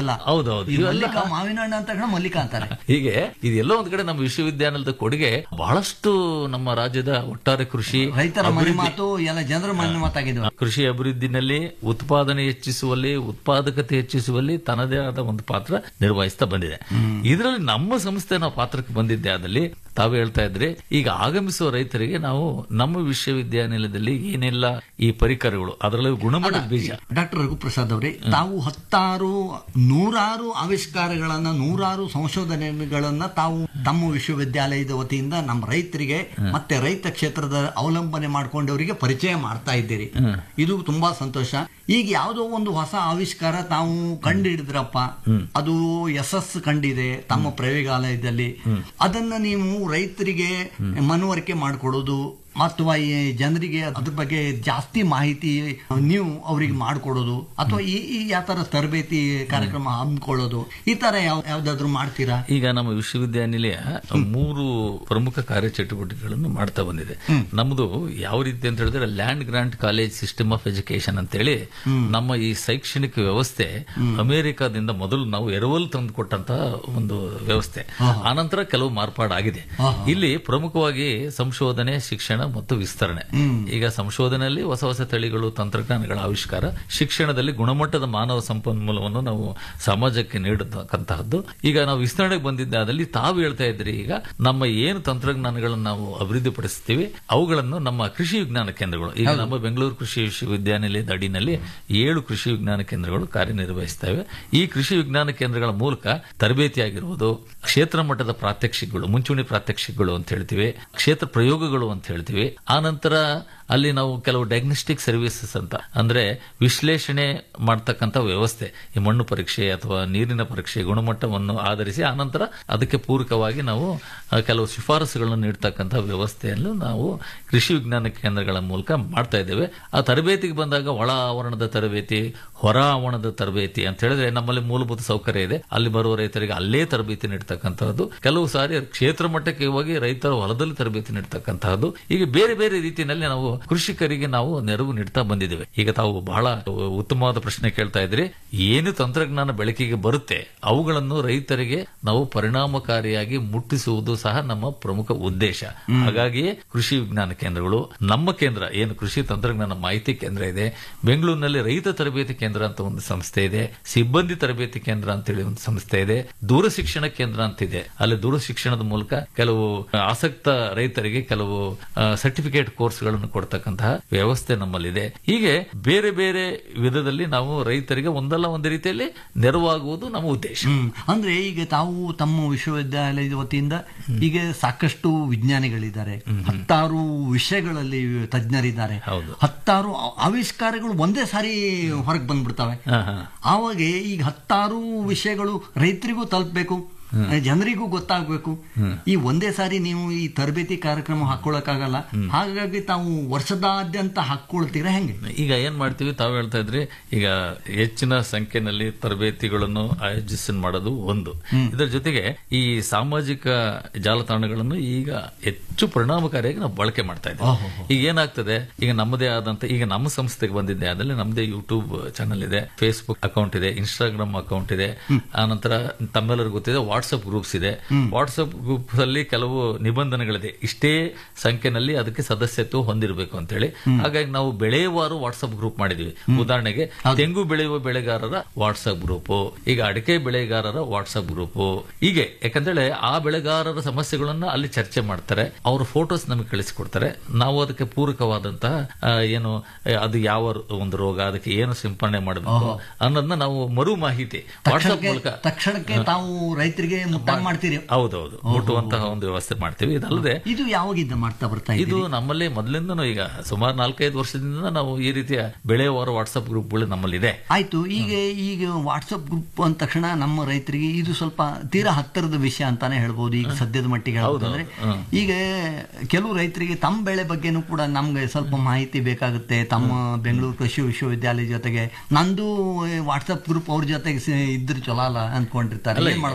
ಇವೆಲ್ಲ ಹೌದೌದು. ಈ ಇವೆಲ್ಲ- ಮಲ್ಲಿಕಾ ಮಾವಿನ ಹಣ್ಣು ಅಂತ ತಕ್ಷಣ ಮಲ್ಲಿಕಾ ಅಂತಾರೆ ಹೀಗೆ ಇದೆಲ್ಲೋ ಒಂದ್ ಕಡೆ ನಮ್ಮ ವಿಶ್ವವಿದ್ಯಾನಿಲಯದ ಕೊಡುಗೆ ಬಹಳಷ್ಟು ನಮ್ಮ ರಾಜ್ಯದ ಒಟ್ಟಾರೆ ಕೃಷಿ ರೈತರ ಮನೆ ಅಭಿವೃದ್ಧಿ- ಮಾತು ಎಲ್ಲ ಜನರ ಮನೆ ಮಾತಾಗಿದ್ವು ಕೃಷಿ ಅಭಿವೃದ್ಧಿನಲ್ಲಿ ಉತ್ಪಾದನೆ ಹೆಚ್ಚಿಸುವಲ್ಲಿ ಉತ್ಪಾದಕತೆ ಹೆಚ್ಚಿಸುವಲ್ಲಿ ತನ್ನದೇ ಆದ ಒಂದು ಪಾತ್ರ ನಿರ್ವಹಿಸ್ತಾ ಬಂದಿದೆ ಇದರಲ್ಲಿ ನಮ್ಮ ಸಂಸ್ಥೆ ನಾವು ಪಾತ್ರಕ್ಕೆ ಬಂದಿದ್ದೆ ಆದಲ್ಲಿ ತಾವು ಹೇಳ್ತಾ ಇದ್ರಿ ಈಗ ಆಗಮಿಸುವ ರೈತರಿಗೆ ನಾವು ನಮ್ಮ ವಿಶ್ವವಿದ್ಯಾನಿಲಯದಲ್ಲಿ ಏನೆಲ್ಲ ಈ ಪರಿಕರಗಳು ಅದರಲ್ಲಿ ಗುಣಮಟ್ಟದ ಬೀಜ ಡಾಕ್ಟರ್ ರಘುಪ್ರಸಾದ್ ಅವರೇ ತಾವು ಹತ್ತಾರು ನೂರಾರು ಆವಿಷ್ಕಾರಗಳನ್ನ ನೂರಾರು ಸಂಶೋಧನೆಗಳನ್ನ ತಾವು ತಮ್ಮ ವಿಶ್ವವಿದ್ಯಾಲಯದ ವತಿಯಿಂದ ನಮ್ಮ ರೈತರಿಗೆ ಮತ್ತೆ ರೈತ ಕ್ಷೇತ್ರದ ಅವಲಂಬನೆ ಮಾಡ್ಕೊಂಡವರಿಗೆ ಪರಿಚಯ ಮಾಡ್ತಾ ಇದ್ದೀರಿ ಇದು ತುಂಬಾ ಸಂತೋಷ ಈಗ ಯಾವುದೋ ಒಂದು ಹೊಸ ಆವಿಷ್ಕಾರ ತಾವು ಕಂಡಿಡಿದ್ರಪ್ಪ ಅದು ಯಶಸ್ಸು ಕಂಡಿದೆ ತಮ್ಮ ಪ್ರಯೋಗಾಲಯದಲ್ಲಿ ಅದನ್ನ ನೀವು ರೈತರಿಗೆ ಮನವರಿಕೆ ಮಾಡಿಕೊಡೋದು ಅಥವಾ ಈ ಜನರಿಗೆ ಅದ್ರ ಬಗ್ಗೆ ಜಾಸ್ತಿ ಮಾಹಿತಿ ನೀವು ಅವರಿಗೆ ಮಾಡಿಕೊಡೋದು ಅಥವಾ ಈ ಈ ಯಾವ ತರ ತರಬೇತಿ ಕಾರ್ಯಕ್ರಮ ಹಮ್ಮಿಕೊಳ್ಳೋದು ಈ ತರ ಯಾವ ಯಾವ್ದಾದ್ರು ಮಾಡ್ತೀರಾ ಈಗ ನಮ್ಮ ವಿಶ್ವವಿದ್ಯಾನಿಲಯ ಮೂರು ಪ್ರಮುಖ ಕಾರ್ಯಚಟುವಟಿಕೆಗಳನ್ನು ಮಾಡ್ತಾ ಬಂದಿದೆ ನಮ್ಮದು ಯಾವ ರೀತಿ ಅಂತ ಹೇಳಿದ್ರೆ land grant college system of education ಅಂತೇಳಿ ನಮ್ಮ ಈ ಶೈಕ್ಷಣಿಕ ವ್ಯವಸ್ಥೆ ಅಮೆರಿಕಾದಿಂದ ಮೊದಲು ನಾವು ಎರವಲು ತಂದು ಕೊಟ್ಟಂತ ಒಂದು ವ್ಯವಸ್ಥೆ ಆನಂತರ ಕೆಲವು ಮಾರ್ಪಾಡಾಗಿದೆ ಇಲ್ಲಿ ಪ್ರಮುಖವಾಗಿ ಸಂಶೋಧನೆ ಶಿಕ್ಷಣ ಮತ್ತು ವಿಸ್ತರಣೆ ಈಗ ಸಂಶೋಧನೆಯಲ್ಲಿ ಹೊಸ ಹೊಸ ತಳಿಗಳು ತಂತ್ರಜ್ಞಾನಗಳ ಆವಿಷ್ಕಾರ ಶಿಕ್ಷಣದಲ್ಲಿ ಗುಣಮಟ್ಟದ ಮಾನವ ಸಂಪನ್ಮೂಲವನ್ನು ನಾವು ಸಮಾಜಕ್ಕೆ ನೀಡತಕ್ಕಂತಹದ್ದು ಈಗ ನಾವು ವಿಸ್ತರಣೆಗೆ ಬಂದಿದ್ದಾದಲ್ಲಿ ತಾವು ಹೇಳ್ತಾ ಇದ್ರಿ ಈಗ ನಮ್ಮ ಏನು ತಂತ್ರಜ್ಞಾನಗಳನ್ನು ನಾವು ಅಭಿವೃದ್ಧಿಪಡಿಸ್ತೀವಿ ಅವುಗಳನ್ನು ನಮ್ಮ ಕೃಷಿ ವಿಜ್ಞಾನ ಕೇಂದ್ರಗಳು ಈಗ ನಮ್ಮ ಬೆಂಗಳೂರು ಕೃಷಿ ವಿಶ್ವವಿದ್ಯಾನಿಲಯದ ಅಡಿನಲ್ಲಿ ಏಳು ಕೃಷಿ ವಿಜ್ಞಾನ ಕೇಂದ್ರಗಳು ಕಾರ್ಯನಿರ್ವಹಿಸ್ತವೆ ಈ ಕೃಷಿ ವಿಜ್ಞಾನ ಕೇಂದ್ರಗಳ ಮೂಲಕ ತರಬೇತಿ ಆಗಿರುವುದು ಕ್ಷೇತ್ರ ಮಟ್ಟದ ಪ್ರಾತ್ಯಕ್ಷಿಕಗಳು ಮುಂಚೂಣಿ ಪ್ರಾತ್ಯಕ್ಷಿಕಗಳು ಅಂತ ಹೇಳ್ತೀವಿ ಕ್ಷೇತ್ರ ಪ್ರಯೋಗಗಳು ಅಂತ ಹೇಳ್ತೀವಿ ಆ ನಂತರ ಅಲ್ಲಿ ನಾವು ಕೆಲವು ಡಯಾಗ್ನೋಸ್ಟಿಕ್ ಸರ್ವಿಸಸ್ ಅಂತ ಅಂದ್ರೆ ವಿಶ್ಲೇಷಣೆ ಮಾಡ್ತಕ್ಕಂಥ ವ್ಯವಸ್ಥೆ ಈ ಮಣ್ಣು ಪರೀಕ್ಷೆ ಅಥವಾ ನೀರಿನ ಪರೀಕ್ಷೆ ಗುಣಮಟ್ಟವನ್ನು ಆಧರಿಸಿ ಆನಂತರ ಅದಕ್ಕೆ ಪೂರಕವಾಗಿ ನಾವು ಆ, ಕೆಲವು ಶಿಫಾರಸುಗಳನ್ನು ನೀಡ್ತಕ್ಕಂಥ ವ್ಯವಸ್ಥೆಯನ್ನು ನಾವು ಕೃಷಿ ವಿಜ್ಞಾನ ಕೇಂದ್ರಗಳ ಮೂಲಕ ಮಾಡ್ತಾ ಇದ್ದೇವೆ ಆ ತರಬೇತಿಗೆ ಬಂದಾಗ ಒಳ ಆವರಣದ ತರಬೇತಿ ಹೊರ ಆವರಣದ ತರಬೇತಿ ಅಂತ ಹೇಳಿದ್ರೆ ನಮ್ಮಲ್ಲಿ ಮೂಲಭೂತ ಸೌಕರ್ಯ ಇದೆ ಅಲ್ಲಿ ಬರುವ ರೈತರಿಗೆ ಅಲ್ಲೇ ತರಬೇತಿ ನೀಡ್ತಕ್ಕಂಥದ್ದು ಕೆಲವು ಸಾರಿ ಕ್ಷೇತ್ರ ಮಟ್ಟಕ್ಕೆ ಹೋಗಿ ರೈತರ ಹೊಲದಲ್ಲಿ ತರಬೇತಿ ನೀಡ್ತಕ್ಕಂತಹದ್ದು ಈಗ ಬೇರೆ ಬೇರೆ ರೀತಿಯಲ್ಲಿ ನಾವು ಕೃಷಿಕರಿಗೆ ನಾವು ನೆರವು ನೀಡ್ತಾ ಬಂದಿದ್ದೇವೆ ಈಗ ತಾವು ಬಹಳ ಉತ್ತಮವಾದ ಪ್ರಶ್ನೆ ಕೇಳ್ತಾ ಇದ್ರಿ ಏನು ತಂತ್ರಜ್ಞಾನ ಬೆಳಕಿಗೆ ಬರುತ್ತೆ ಅವುಗಳನ್ನು ರೈತರಿಗೆ ನಾವು ಪರಿಣಾಮಕಾರಿಯಾಗಿ ಮುಟ್ಟಿಸುವುದು ಸಹ ನಮ್ಮ ಪ್ರಮುಖ ಉದ್ದೇಶ ಹಾಗಾಗಿಯೇ ಕೃಷಿ ವಿಜ್ಞಾನ ಕೇಂದ್ರಗಳು ನಮ್ಮ ಕೇಂದ್ರ ಏನು ಕೃಷಿ ತಂತ್ರಜ್ಞಾನ ಮಾಹಿತಿ ಕೇಂದ್ರ ಇದೆ ಬೆಂಗಳೂರಿನಲ್ಲಿ ರೈತ ತರಬೇತಿ ಕೇಂದ್ರ ಅಂತ ಒಂದು ಸಂಸ್ಥೆ ಇದೆ ಸಿಬ್ಬಂದಿ ತರಬೇತಿ ಕೇಂದ್ರ ಅಂತೇಳಿ ಒಂದು ಸಂಸ್ಥೆ ಇದೆ ದೂರ ಶಿಕ್ಷಣ ಕೇಂದ್ರ ಅಂತಿದೆ ಅಲ್ಲಿ ದೂರ ಶಿಕ್ಷಣದ ಮೂಲಕ ಕೆಲವು ಆಸಕ್ತ ರೈತರಿಗೆ ಕೆಲವು ಸರ್ಟಿಫಿಕೇಟ್ ಕೋರ್ಸ್ಗಳನ್ನು ಕೊಡ್ತಕ್ಕಂತಹ ವ್ಯವಸ್ಥೆ ನಮ್ಮಲ್ಲಿದೆ ಹೀಗೆ ಬೇರೆ ಬೇರೆ ವಿಧದಲ್ಲಿ ನಾವು ರೈತರಿಗೆ ಒಂದಲ್ಲ ಒಂದು ರೀತಿಯಲ್ಲಿ ನೆರವಾಗುವುದು ನಮ್ಮ ಉದ್ದೇಶ ಹ್ಮ್ ಅಂದ್ರೆ ಈಗ ತಾವು ತಮ್ಮ ವಿಶ್ವವಿದ್ಯಾಲಯದ ವತಿಯಿಂದ ಈಗ ಸಾಕಷ್ಟು ವಿಜ್ಞಾನಿಗಳಿದ್ದಾರೆ ಹತ್ತಾರು ವಿಷಯಗಳಲ್ಲಿ ತಜ್ಞರಿದ್ದಾರೆ ಹೌದು. ಹತ್ತಾರು ಆ- ಆವಿಷ್ಕಾರಗಳು ಒಂದೇ ಸಾರಿ ಹೊರಗೆ ಬಂದ್ಬಿಡ್ತವೆ ಹಾ, ಹಾ. ಆವಾಗ ಈ ಹತ್ತಾರು ವಿಷಯಗಳು ರೈತರಿಗೂ ತಲುಪಬೇಕು ಜನರಿಗೂ ಗೊತ್ತಾಗಬೇಕು ಈ ಒಂದೇ ಸಾರಿ ನೀವು ಈ ತರಬೇತಿ ಕಾರ್ಯಕ್ರಮ ಹಾಕೊಳಕ್ಕಾಗಲ್ಲ ಹಾಗಾಗಿ ತಾವು ವರ್ಷದಾದ್ಯಂತ ಹಾಕೊಳ್ತೀರಾ ಹೆಂಗೆ ಈಗ ಏನ್ ಮಾಡ್ತೀವಿ ತಾವು ಹೇಳ್ತಾ ಇದ್ರಿ ಈಗ ಹೆಚ್ಚಿನ ಸಂಖ್ಯೆನಲ್ಲಿ ತರಬೇತಿಗಳನ್ನು ಆಯೋಜಿಸ ಮಾಡೋದು ಒಂದು ಇದರ ಜೊತೆಗೆ ಈ ಸಾಮಾಜಿಕ ಜಾಲತಾಣಗಳನ್ನು ಈಗ ಹೆಚ್ಚು ಪರಿಣಾಮಕಾರಿಯಾಗಿ ನಾವು ಬಳಕೆ ಮಾಡ್ತಾ ಇದ್ದೀವಿ ಈಗ ಏನಾಗ್ತದೆ ಈಗ ನಮ್ಮದೇ ಆದಂತ ಈಗ ನಮ್ಮ ಸಂಸ್ಥೆಗೆ ಬಂದಿದ್ದೆ ಅದರಲ್ಲಿ ನಮ್ಮದೇ ಯೂಟ್ಯೂಬ್ ಚಾನಲ್ ಇದೆ ಫೇಸ್ಬುಕ್ ಅಕೌಂಟ್ ಇದೆ ಇನ್ಸ್ಟಾಗ್ರಾಮ್ ಅಕೌಂಟ್ ಇದೆ ಆನಂತರ ತಮ್ಮೆಲ್ಲರಿಗೂ ಗೊತ್ತಿದೆ ವಾಟ್ಸ್ಆಪ್ ಗ್ರೂಪ್ಸ್ ಇದೆ ವಾಟ್ಸ್ಆಪ್ ಗ್ರೂಪ್ ಅಲ್ಲಿ ಕೆಲವು ನಿಬಂಧನೆಗಳಿದೆ ಇಷ್ಟೇ ಸಂಖ್ಯೆನಲ್ಲಿ ಅದಕ್ಕೆ ಸದಸ್ಯತ್ವ ಹೊಂದಿರಬೇಕು ಅಂತ ಹೇಳಿ ಹಾಗಾಗಿ ನಾವು ಬೆಳೆಯುವಾರು ವಾಟ್ಸ್ಆಪ್ ಗ್ರೂಪ್ ಮಾಡಿದೀವಿ ಉದಾಹರಣೆಗೆ ತೆಂಗು ಬೆಳೆಯುವ ಬೆಳೆಗಾರರ ವಾಟ್ಸ್ಆಪ್ ಗ್ರೂಪ್ ಈಗ ಅಡಿಕೆ ಬೆಳೆಗಾರರ ವಾಟ್ಸ್ಆಪ್ ಗ್ರೂಪ್ ಹೀಗೆ ಯಾಕಂತೇಳಿ ಆ ಬೆಳೆಗಾರರ ಸಮಸ್ಯೆಗಳನ್ನ ಅಲ್ಲಿ ಚರ್ಚೆ ಮಾಡ್ತಾರೆ ಅವ್ರ ಫೋಟೋಸ್ ನಮಗೆ ಕಳಿಸಿಕೊಡ್ತಾರೆ ನಾವು ಅದಕ್ಕೆ ಪೂರಕವಾದಂತಹ ಆ, ಏನು ಆ, ಅದು ಯಾವ ಒಂದು ರೋಗ ಅದಕ್ಕೆ ಏನು ಸಿಂಪರಣೆ ಮಾಡಬೇಕು ಅನ್ನೋದನ್ನ ನಾವು ಮರು ಮಾಹಿತಿ ವಾಟ್ಸ್ಆಪ್ ಮೂಲಕ ತಕ್ಷಣಕ್ಕೆ ತಾವು ರೈತರಿಗೆ ಮುಟ್ಟಾಗ ಮಾಡ್ತೀರಿ ಹೌದೌದು ಮುಟ್ಟುವಂತಹ ಒಂದು ವ್ಯವಸ್ಥೆ ಮಾಡ್ತೀವಿ ಇದಲ್ಲದೆ ಇದು ಯಾವಾಗಿಂದ ಮಾಡ್ತಾ ಬರ್ತಾ ಇದು ಇದ್ದೀರಿ ನಮ್ಮಲ್ಲಿ ಮೊದಲಿಂದನೂ ಈಗ ಸುಮಾರು ನಾಲ್ಕೈದು ವರ್ಷದಿಂದ ನಾವು ಈ ರೀತಿಯ ಬೆಳೆಯುವವರ ವಾಟ್ಸ್ಆಪ್ ಗ್ರೂಪ್ಗಳು ನಮ್ಮಲ್ಲಿದೆ ಆಯ್ತು ಈಗ ಈಗ ವಾಟ್ಸಪ್ ಗ್ರೂಪ್ ಅಂದ ತಕ್ಷಣ ನಮ್ಮ ರೈತರಿಗೆ ಇದು ಸ್ವಲ್ಪ ತೀರಾ ಹತ್ತಿರದ ವಿಷಯ ಅಂತಾನೆ ಹೇಳ್ಬೋದು ಈಗ ಸದ್ಯದ ಮಟ್ಟಿಗೆ ಹೇಳ್ಬೋದಂದ್ರೆ ಈಗ ಕೆಲವು ರೈತರಿಗೆ ತಮ್ಮ ಬೆಳೆ ಬಗ್ಗೆನೂ ಕೂಡ ನಮ್ಗೆ ಸ್ವಲ್ಪ ಮಾಹಿತಿ ಬೇಕಾಗುತ್ತೆ ತಮ್ಮ ಬೆಂಗಳೂರು ಕೃಷಿ ವಿಶ್ವವಿದ್ಯಾಲಯ ಜೊತೆಗೆ ನಂದು ವಾಟ್ಸಪ್ ಗ್ರೂಪ್ ಅವ್ರ ಜೊತೆಗೆ ಸ- ಇದ್ರೆ ಚಲೋ ಅಲ್ಲ ಅನ್ಕೊಂಡಿರ್ತಾರೆ ಏನ್ ಮಾಡ್ಬೇಕು ಡಾಕ್ಟರ್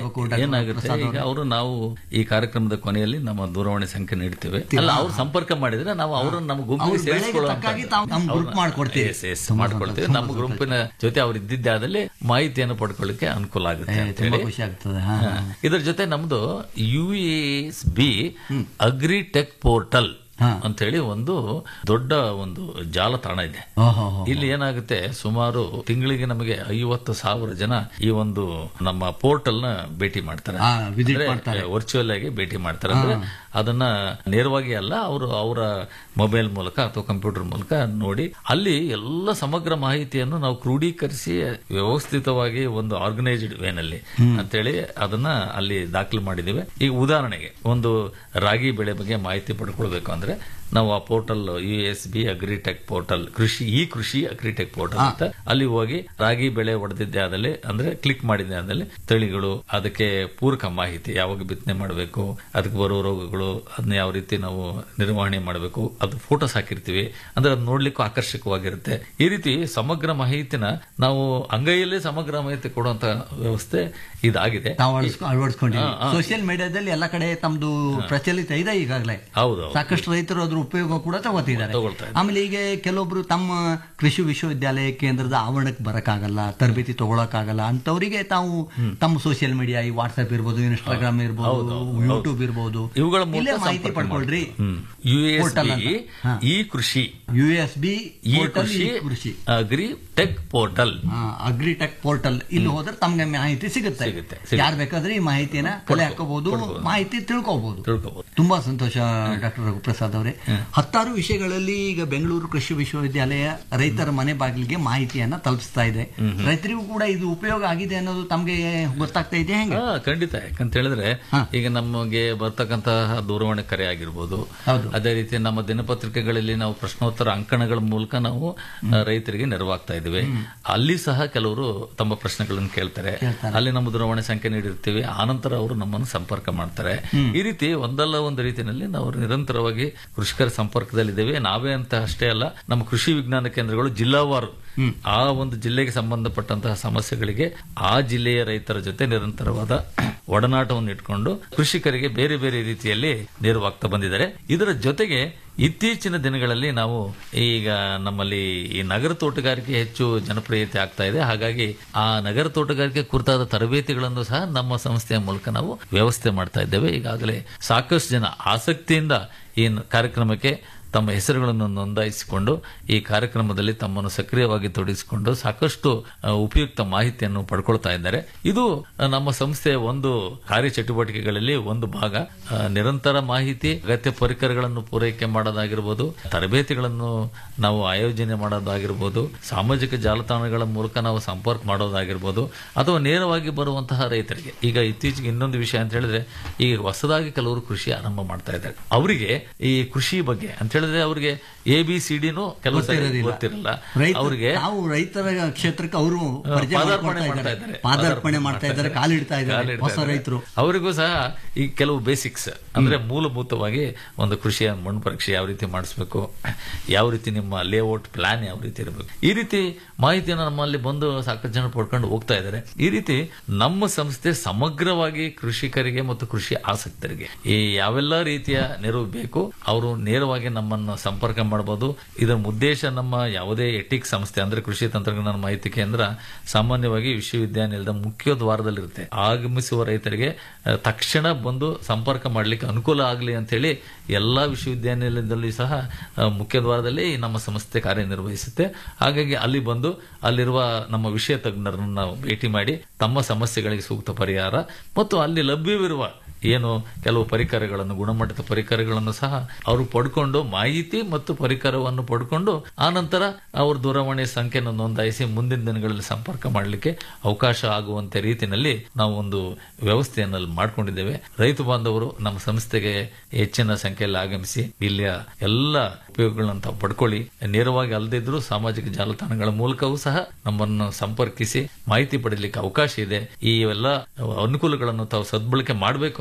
ಏನಾಗುತ್ತೆ ಈಗ ಅವರು ನಾವು ಈ ಕಾರ್ಯಕ್ರಮದ ಕೊನೆಯಲ್ಲಿ ನಮ್ಮ ದೂರವಾಣಿ ಸಂಖ್ಯೆ ನೀಡ್ತೇವೆ ಅಲ್ಲ ಅವ್ರು ಸಂಪರ್ಕ ಮಾಡಿದ್ರೆ ನಾವು ಅವ್ರನ್ನ ನಮ್ಮ ಗುಂಪಿಗೆ ಅವ್ರ ಬೆಳೆಗೆ ಸೇರಿಸ್ಕೊಳ್ಳೋ ತಕ್ಕಾಗಿ ತಾವು ನಮ್ಮ group ಮಾಡ್ಕೊಡ್ತೀವಿ. ಮಾಡ್ಕೊಳ್ತೀವಿ ನಮ್ಮ ಗುಂಪಿನ ಜೊತೆ ಅವ್ರು ಇದ್ದಿದ್ದೆ ಆದಲ್ಲಿ ಮಾಹಿತಿಯನ್ನು ಪಡ್ಕೊಳ್ಳಿಕ್ಕೆ ಅನುಕೂಲ ಆಗುತ್ತೆ ಏ, ಅಂತ ತುಂಬಾ ಹೇಳಿ ಖುಷಿ ಆಗ್ತದೆ ಹಾ ಹಾ. ಇದ್ರ ಜೊತೆ ನಮ್ದು U S B agri tech portal ಹಾ. ಅಂತ ಹೇಳಿ ಒಂದು ದೊಡ್ಡ ಒಂದು ಜಾಲತಾಣ ಇದೆ ಓಹೋ ಇಲ್ಲಿ ಏನಾಗುತ್ತೆ ಸುಮಾರು ತಿಂಗಳಿಗೆ ನಮಗೆ ಐವತ್ತು ಸಾವಿರ ಜನ ಈ ಒಂದು ನಮ್ಮ ಪೋರ್ಟಲ್ ನ ಭೇಟಿ ಮಾಡ್ತಾರೆ ಹಾ, visit ಮಾಡ್ತಾರೆ. ವರ್ಚುವಲ್ ಆಗಿ ಭೇಟಿ ಮಾಡ್ತಾರೆ ಅಂದ್ರೆ ಅದನ್ನ ನೇರವಾಗಿ ಅಲ್ಲ ಅವರು ಅವರ ಮೊಬೈಲ್ ಮೂಲಕ ಅಥವಾ ಕಂಪ್ಯೂಟರ್ ಮೂಲಕ ನೋಡಿ ಅಲ್ಲಿ ಎಲ್ಲ ಸಮಗ್ರ ಮಾಹಿತಿಯನ್ನು ನಾವು ಕ್ರೋಢೀಕರಿಸಿ ವ್ಯವಸ್ಥಿತವಾಗಿ ಒಂದು ಆರ್ಗನೈಸ್ಡ್ ವೇನಲ್ಲಿ ಅಂತೇಳಿ ಅದನ್ನ ಅಲ್ಲಿ ದಾಖಲು ಮಾಡಿದ್ದೇವೆ ಈಗ ಉದಾಹರಣೆಗೆ ಒಂದು ರಾಗಿ ಬೆಳೆ ಬಗ್ಗೆ ಮಾಹಿತಿ ಪಡ್ಕೊಳ್ಬೇಕು ಅಂದ್ರೆ ನಾವು ಆ portal U S B agritech portal ಕೃಷಿ ಈ ಕೃಷಿ ಅಗ್ರಿಟೆಕ್ ಪೋರ್ಟಲ್ ಅಂತ ಅಲ್ಲಿ ಹೋಗಿ ರಾಗಿ ಬೆಳೆ ಹೊಡೆದಿದ್ದೆ ಆದಲ್ಲಿ ಅಂದ್ರೆ ಕ್ಲಿಕ್ ಮಾಡಿದ್ದೆ ಆದಲ್ಲಿ ತಳಿಗಳು ಅದಕ್ಕೆ ಪೂರಕ ಮಾಹಿತಿ ಯಾವಾಗ ಬಿತ್ತನೆ ಮಾಡಬೇಕು ಅದಕ್ಕೆ ಬರೋ ರೋಗಗಳು ಅದನ್ನ ಯಾವ ರೀತಿ ನಾವು ನಿರ್ವಹಣೆ ಮಾಡಬೇಕು ಅದು ಫೋಟೋಸ್ ಹಾಕಿರ್ತೀವಿ ಅಂದ್ರೆ ಅದು ನೋಡ್ಲಿಕ್ಕೂ ಆಕರ್ಷಕವಾಗಿರುತ್ತೆ ಈ ರೀತಿ ಸಮಗ್ರ ಮಾಹಿತಿನ ನಾವು ಅಂಗೈಯಲ್ಲೇ ಸಮಗ್ರ ಮಾಹಿತಿ ಕೊಡುವಂತ ವ್ಯವಸ್ಥೆ ಇದಾಗಿದೆ ತಾವು ಅಳವಡಿಸ್ಕೊ- ಅಳವಡಿಸ್ಕೊಂಡಿವಿ ಸೋಷಿಯಲ್ ಮೀಡಿಯಾದಲ್ಲಿ ಎಲ್ಲ ಕಡೆ ತಮ್ದು ಪ್ರಚಲಿತ ಇದೆ ಈಗಾಗಲೇ ಹೌದು ಸಾಕಷ್ಟು ರೈತರು ಅದ್ರ ಉಪಯೋಗ ಕೂಡ ತಗೋತಿದ್ದಾರೆ ತಗೊಳ್ತಾ ಇದ್ದಾರೆ. ಆಮೇಲೆ ಈಗ ಕೆಲವೊಬ್ರು ತಮ್ಮ ಕೃಷಿ ವಿಶ್ವವಿದ್ಯಾಲಯ ಕೇಂದ್ರದ ಆವರಣಕ್ಕೆ ಬರಕ್ಕಾಗಲ್ಲ ತರಬೇತಿ ತಗೊಳಕ್ಕಾಗಲ್ಲ ಅಂತವರಿಗೆ ತಾವು ತಮ್ಮ ಸೋಷಿಯಲ್ ಮೀಡಿಯಾ ಈ ವಾಟ್ಸ್ಆಪ್ ಇರ್ಬೋದು ಇನ್ಸ್ಟಾಗ್ರಾಮ್ ಇರ್ಬೋದು ಯೂಟ್ಯೂಬ್ ಇರ್ಬೋದು ಇವುಗಳ ಮೂಲಕ ಇಲ್ಲೇ ಮಾಹಿತಿ ಸಂಪರ್ಕ ಪಡ್ಕೊಳ್ರಿ ಯು ಎಸ್ Portal ಬಿ ಅಂತ. ಹಾ. ಈ ಕೃಷಿ ಯು ಎಸ್ ಬಿ ಈ ಪೋರ್ಟಲ್ ಕೃಷಿ ಕೃಷಿ agri tech portal agritech portal ಇಲ್ಲಿ ಹೋದ್ರೆ ತಮ್ಗೆ ಮಾಹಿತಿ ಸಿಗುತ್ತೆ ಸಿಗುತ್ತೆ, ಸಿಗುತ್ತೆ. ಯಾರು ಬೇಕಾದ್ರೆ ಈ ಮಾಹಿತಿನ ಕಲೆ ಹಾಕೋಬಹುದು ಮಾಹಿತಿ ತಿಳ್ಕೋಬಹುದು ತಿಳ್ಕೊಬಹುದು ತುಂಬಾ ಸಂತೋಷ ಡಾಕ್ಟರ್ ರಘುಪ್ರಸಾದ್ ಅವರೇ ಹತ್ತಾರು ವಿಷಯಗಳಲ್ಲಿ ಈಗ ಬೆಂಗಳೂರು ಕೃಷಿ ವಿಶ್ವವಿದ್ಯಾಲಯ ರೈತರ ಮನೆ ಬಾಗಿಲಿಗೆ ಮಾಹಿತಿಯನ್ನ ತಲುಪಿಸ್ತಾ ಇದೆ ರೈತರಿಗೂ ಕೂಡ ಇದು ಉಪಯೋಗ ಆಗಿದೆ ಅನ್ನೋದು ತಮ್ಗೆ ಗೊತ್ತಾಗ್ತಾ ಇದೆ ಹೆಂಗೆ ಹಾ ಖಂಡಿತ ಯಾಕಂತ ಹೇಳಿದ್ರೆ ಈಗ ನಮಗೆ ಬರ್ತಕ್ಕಂತಹ ದೂರವಾಣಿ ಕರೆ ಆಗಿರ್ಬೋದು ಹೌದು. ಅದೇ ರೀತಿ ನಮ್ಮ ದಿನಪತ್ರಿಕೆಗಳಲ್ಲಿ ನಾವು ಪ್ರಶ್ನೋತ್ತರ ಅಂಕಣಗಳ ಮೂಲಕ ನಾವು ಆ, ರೈತರಿಗೆ ನೆರವಾಗ್ತಾ ಇದ್ದೀವಿ ಅಲ್ಲಿ ಸಹ ಕೆಲವರು ತಮ್ಮ ಪ್ರಶ್ನೆಗಳನ್ನು ಕೇಳ್ತಾರೆ ಅಲ್ಲಿ ನಮ್ಮ ದೂರವಾಣಿ ಸಂಖ್ಯೆ ನೀಡಿರ್ತೀವಿ ಆನಂತರ ಅವರು ನಮ್ಮನ್ನು ಸಂಪರ್ಕ ಮಾಡ್ತಾರೆ ಈ ರೀತಿ ಒಂದಲ್ಲ ಒಂದು ರೀತಿಯಲ್ಲಿ ನಾವು ನಿರಂತರವಾಗಿ ಕೃಷಿಕರ ಸಂಪರ್ಕದಲ್ಲಿದ್ದೇವೆ ನಾವೇ ಅಂತ ಅಷ್ಟೇ ಅಲ್ಲ ನಮ್ಮ ಕೃಷಿ ವಿಜ್ಞಾನ ಕೇಂದ್ರಗಳು ಜಿಲ್ಲಾವಾರು ಆ ಒಂದು ಜಿಲ್ಲೆಗೆ ಸಂಬಂಧಪಟ್ಟಂತಹ ಸಮಸ್ಯೆಗಳಿಗೆ ಆ ಜಿಲ್ಲೆಯ ರೈತರ ಜೊತೆ ನಿರಂತರವಾದ ಒಡನಾಟವನ್ನು ಇಟ್ಕೊಂಡು ಕೃಷಿಕರಿಗೆ ಬೇರೆ ಬೇರೆ ರೀತಿಯಲ್ಲಿ ನೆರವಾಗ್ತಾ ಬಂದಿದ್ದಾರೆ ಇದರ ಜೊತೆಗೆ ಇತ್ತೀಚಿನ ದಿನಗಳಲ್ಲಿ ನಾವು ಈಗ ನಮ್ಮಲ್ಲಿ ಈ ನಗರ ತೋಟಗಾರಿಕೆ ಹೆಚ್ಚು ಜನಪ್ರಿಯತೆ ಆಗ್ತಾ ಇದೆ ಹಾಗಾಗಿ ಆ ನಗರ ತೋಟಗಾರಿಕೆ ಕುರಿತಾದ ತರಬೇತಿಗಳನ್ನು ಸಹ ನಮ್ಮ ಸಂಸ್ಥೆಯ ಮೂಲಕ ನಾವು ವ್ಯವಸ್ಥೆ ಮಾಡ್ತಾ ಇದ್ದೇವೆ ಈಗಾಗಲೇ ಸಾಕಷ್ಟು ಜನ ಆಸಕ್ತಿಯಿಂದ ಈ ಕಾರ್ಯಕ್ರಮಕ್ಕೆ ತಮ್ಮ ಹೆಸರುಗಳನ್ನು ನೋಂದಾಯಿಸಿಕೊಂಡು ಈ ಕಾರ್ಯಕ್ರಮದಲ್ಲಿ ತಮ್ಮನ್ನು ಸಕ್ರಿಯವಾಗಿ ತೊಡಗಿಸಿಕೊಂಡು ಸಾಕಷ್ಟು ಆ, ಉಪಯುಕ್ತ ಮಾಹಿತಿಯನ್ನು ಪಡ್ಕೊಳ್ತಾ ಇದ್ದಾರೆ ಇದು ಆ, ನಮ್ಮ ಸಂಸ್ಥೆಯ ಒಂದು ಕಾರ್ಯಚಟುವಟಿಕೆಗಳಲ್ಲಿ ಒಂದು ಭಾಗ ಆ, ನಿರಂತರ ಮಾಹಿತಿ ಅಗತ್ಯ ಪರಿಕರಗಳನ್ನು ಪೂರೈಕೆ ಮಾಡೋದಾಗಿರ್ಬೋದು ತರಬೇತಿಗಳನ್ನು ನಾವು ಆಯೋಜನೆ ಮಾಡೋದಾಗಿರ್ಬೋದು ಸಾಮಾಜಿಕ ಜಾಲತಾಣಗಳ ಮೂಲಕ ನಾವು ಸಂಪರ್ಕ ಮಾಡೋದಾಗಿರ್ಬೋದು ಅಥವಾ ನೇರವಾಗಿ ಬರುವಂತಹ ರೈತರಿಗೆ ಈಗ ಇತ್ತೀಚೆಗೆ ಇನ್ನೊಂದು ವಿಷಯ ಅಂತ ಹೇಳಿದ್ರೆ ಈಗ ಹೊಸದಾಗಿ ಕೆಲವರು ಕೃಷಿ ಆರಂಭ ಮಾಡ್ತಾ ಇದ್ದಾರೆ ಅವರಿಗೆ ಈ ಕೃಷಿ ಬಗ್ಗೆ ಅಂತ ಹೇಳಿದ್ರೆ ಅವರಿಗೆ ಎ ಬಿ ಸಿ ಡಿನೂ ಕೆಲವು ಸರಿ ಗೊತ್ತಿರೋದಿಲ್ಲ. ಗೊತ್ತಿರಲ್ಲ ರೈತ ಅವರಿಗೆ ನಾವು ರೈತರ ಕ್ಷೇತ್ರಕ್ಕೆ ಅವರು ಪರಿಚಯ ಪಾದಾರ್ಪಣೆ ಮಾಡ್ಕೊಳ್ತಾ ಮಾಡ್ತಾ ಇದ್ದಾರೆ ಇದ್ದಾರೆ. ಪಾದಾರ್ಪಣೆ ಮಾಡ್ತಾ ಇದ್ದಾರೆ ಕಾಲಿಡ್ತಾ ಇದ್ದಾರೆ ಕಾಲಿಡ್ತಾ ಹೊಸ ಇದ್ದಾರೆ. ರೈತರು ಅವರಿಗೂ ಸಹ ಈ ಕೆಲವು ಬೇಸಿಕ್ಸ್ ಅಂದ್ರೆ ಮೂಲಭೂತವಾಗಿ ಒಂದು ಕೃಷಿಯ ಮಣ್ಣು ಪರೀಕ್ಷೆ ಯಾವ ರೀತಿ ಮಾಡಿಸ್ಬೇಕು ಯಾವ ರೀತಿ ನಿಮ್ಮ ಲೇಔಟ್ ಪ್ಲಾನ್ ಯಾವ ರೀತಿ ಇರಬೇಕು ಈ ರೀತಿ ಮಾಹಿತಿಯನ್ನು ನಮ್ಮಲ್ಲಿ ಬಂದು ಸಾಕಷ್ಟು ಜನ ಪಡ್ಕೊಂಡು ಹೋಗ್ತಾ ಇದ್ದಾರೆ ಈ ರೀತಿ ನಮ್ಮ ಸಂಸ್ಥೆ ಸಮಗ್ರವಾಗಿ ಕೃಷಿಕರಿಗೆ ಮತ್ತು ಕೃಷಿ ಆಸಕ್ತರಿಗೆ ಈ ಯಾವೆಲ್ಲ ರೀತಿಯ ನೆರವು ಬೇಕು ಅವರು ನೇರವಾಗಿ ನಮ್ಮನ್ನು ಸಂಪರ್ಕ ಮಾಡಬಹುದು ಇದರ ಉದ್ದೇಶ ನಮ್ಮ ಯಾವುದೇ ಎಟಿಕ್ ಸಂಸ್ಥೆ ಅಂದ್ರೆ ಕೃಷಿ ತಂತ್ರಜ್ಞಾನ ಮಾಹಿತಿ ಕೇಂದ್ರ ಸಾಮಾನ್ಯವಾಗಿ ವಿಶ್ವವಿದ್ಯಾನಿಲಯದ ಮುಖ್ಯ ದ್ವಾರದಲ್ಲಿರುತ್ತೆ ಆಗಮಿಸುವ ರೈತರಿಗೆ ಆ, ತಕ್ಷಣ ಬಂದು ಸಂಪರ್ಕ ಮಾಡಲಿಕ್ಕೆ ಅನುಕೂಲ ಆಗಲಿ ಅಂತ ಹೇಳಿ ಎಲ್ಲಾ ವಿಶ್ವವಿದ್ಯಾನಿಲಯದಲ್ಲಿ ಸಹ ಆ, ಮುಖ್ಯ ದ್ವಾರದಲ್ಲಿ ನಮ್ಮ ಸಂಸ್ಥೆ ಕಾರ್ಯನಿರ್ವಹಿಸುತ್ತೆ ಹಾಗಾಗಿ ಅಲ್ಲಿ ಬಂದು ಅಲ್ಲಿರುವ ನಮ್ಮ ವಿಷಯ ತಜ್ಞರನ್ನು ನಾವು ಭೇಟಿ ಮಾಡಿ ತಮ್ಮ ಸಮಸ್ಯೆಗಳಿಗೆ ಸೂಕ್ತ ಪರಿಹಾರ ಮತ್ತು ಅಲ್ಲಿ ಲಭ್ಯವಿರುವ ಏನು ಕೆಲವು ಪರಿಕರಗಳನ್ನು ಗುಣಮಟ್ಟದ ಪರಿಕರಗಳನ್ನು ಸಹ ಅವರು ಪಡ್ಕೊಂಡು ಮಾಹಿತಿ ಮತ್ತು ಪರಿಕರವನ್ನು ಪಡ್ಕೊಂಡು ಆನಂತರ ಅವ್ರ ದೂರವಾಣಿ ಸಂಖ್ಯೆಯನ್ನು ನೋಂದಾಯಿಸಿ ಮುಂದಿನ ದಿನಗಳಲ್ಲಿ ಸಂಪರ್ಕ ಮಾಡಲಿಕ್ಕೆ ಅವಕಾಶ ಆಗುವಂತೆ ರೀತಿಯಲ್ಲಿ ನಾವು ಒಂದು ವ್ಯವಸ್ಥೆಯನ್ನು ಅಲ್ಲಿ ಮಾಡ್ಕೊಂಡಿದ್ದೇವೆ ರೈತ ಬಾಂಧವರು ನಮ್ಮ ಸಂಸ್ಥೆಗೆ ಹೆಚ್ಚಿನ ಸಂಖ್ಯೆಯಲ್ಲಿ ಆಗಮಿಸಿ ಇಲ್ಲಿಯ ಎಲ್ಲ ಉಪಯೋಗಗಳನ್ನು ತಾವು ಪಡ್ಕೊಳ್ಳಿ ನೇರವಾಗಿ ಅಲ್ಲದಿದ್ರು ಸಾಮಾಜಿಕ ಜಾಲತಾಣಗಳ ಮೂಲಕವೂ ಸಹ ನಮ್ಮನ್ನು ಸಂಪರ್ಕಿಸಿ ಮಾಹಿತಿ ಪಡೆಯಲಿಕ್ಕೆ ಅವಕಾಶ ಇದೆ ಈ ಎಲ್ಲ ಅನುಕೂಲಗಳನ್ನು ತಾವು ಸದ್ಬಳಕೆ ಮಾಡಬೇಕು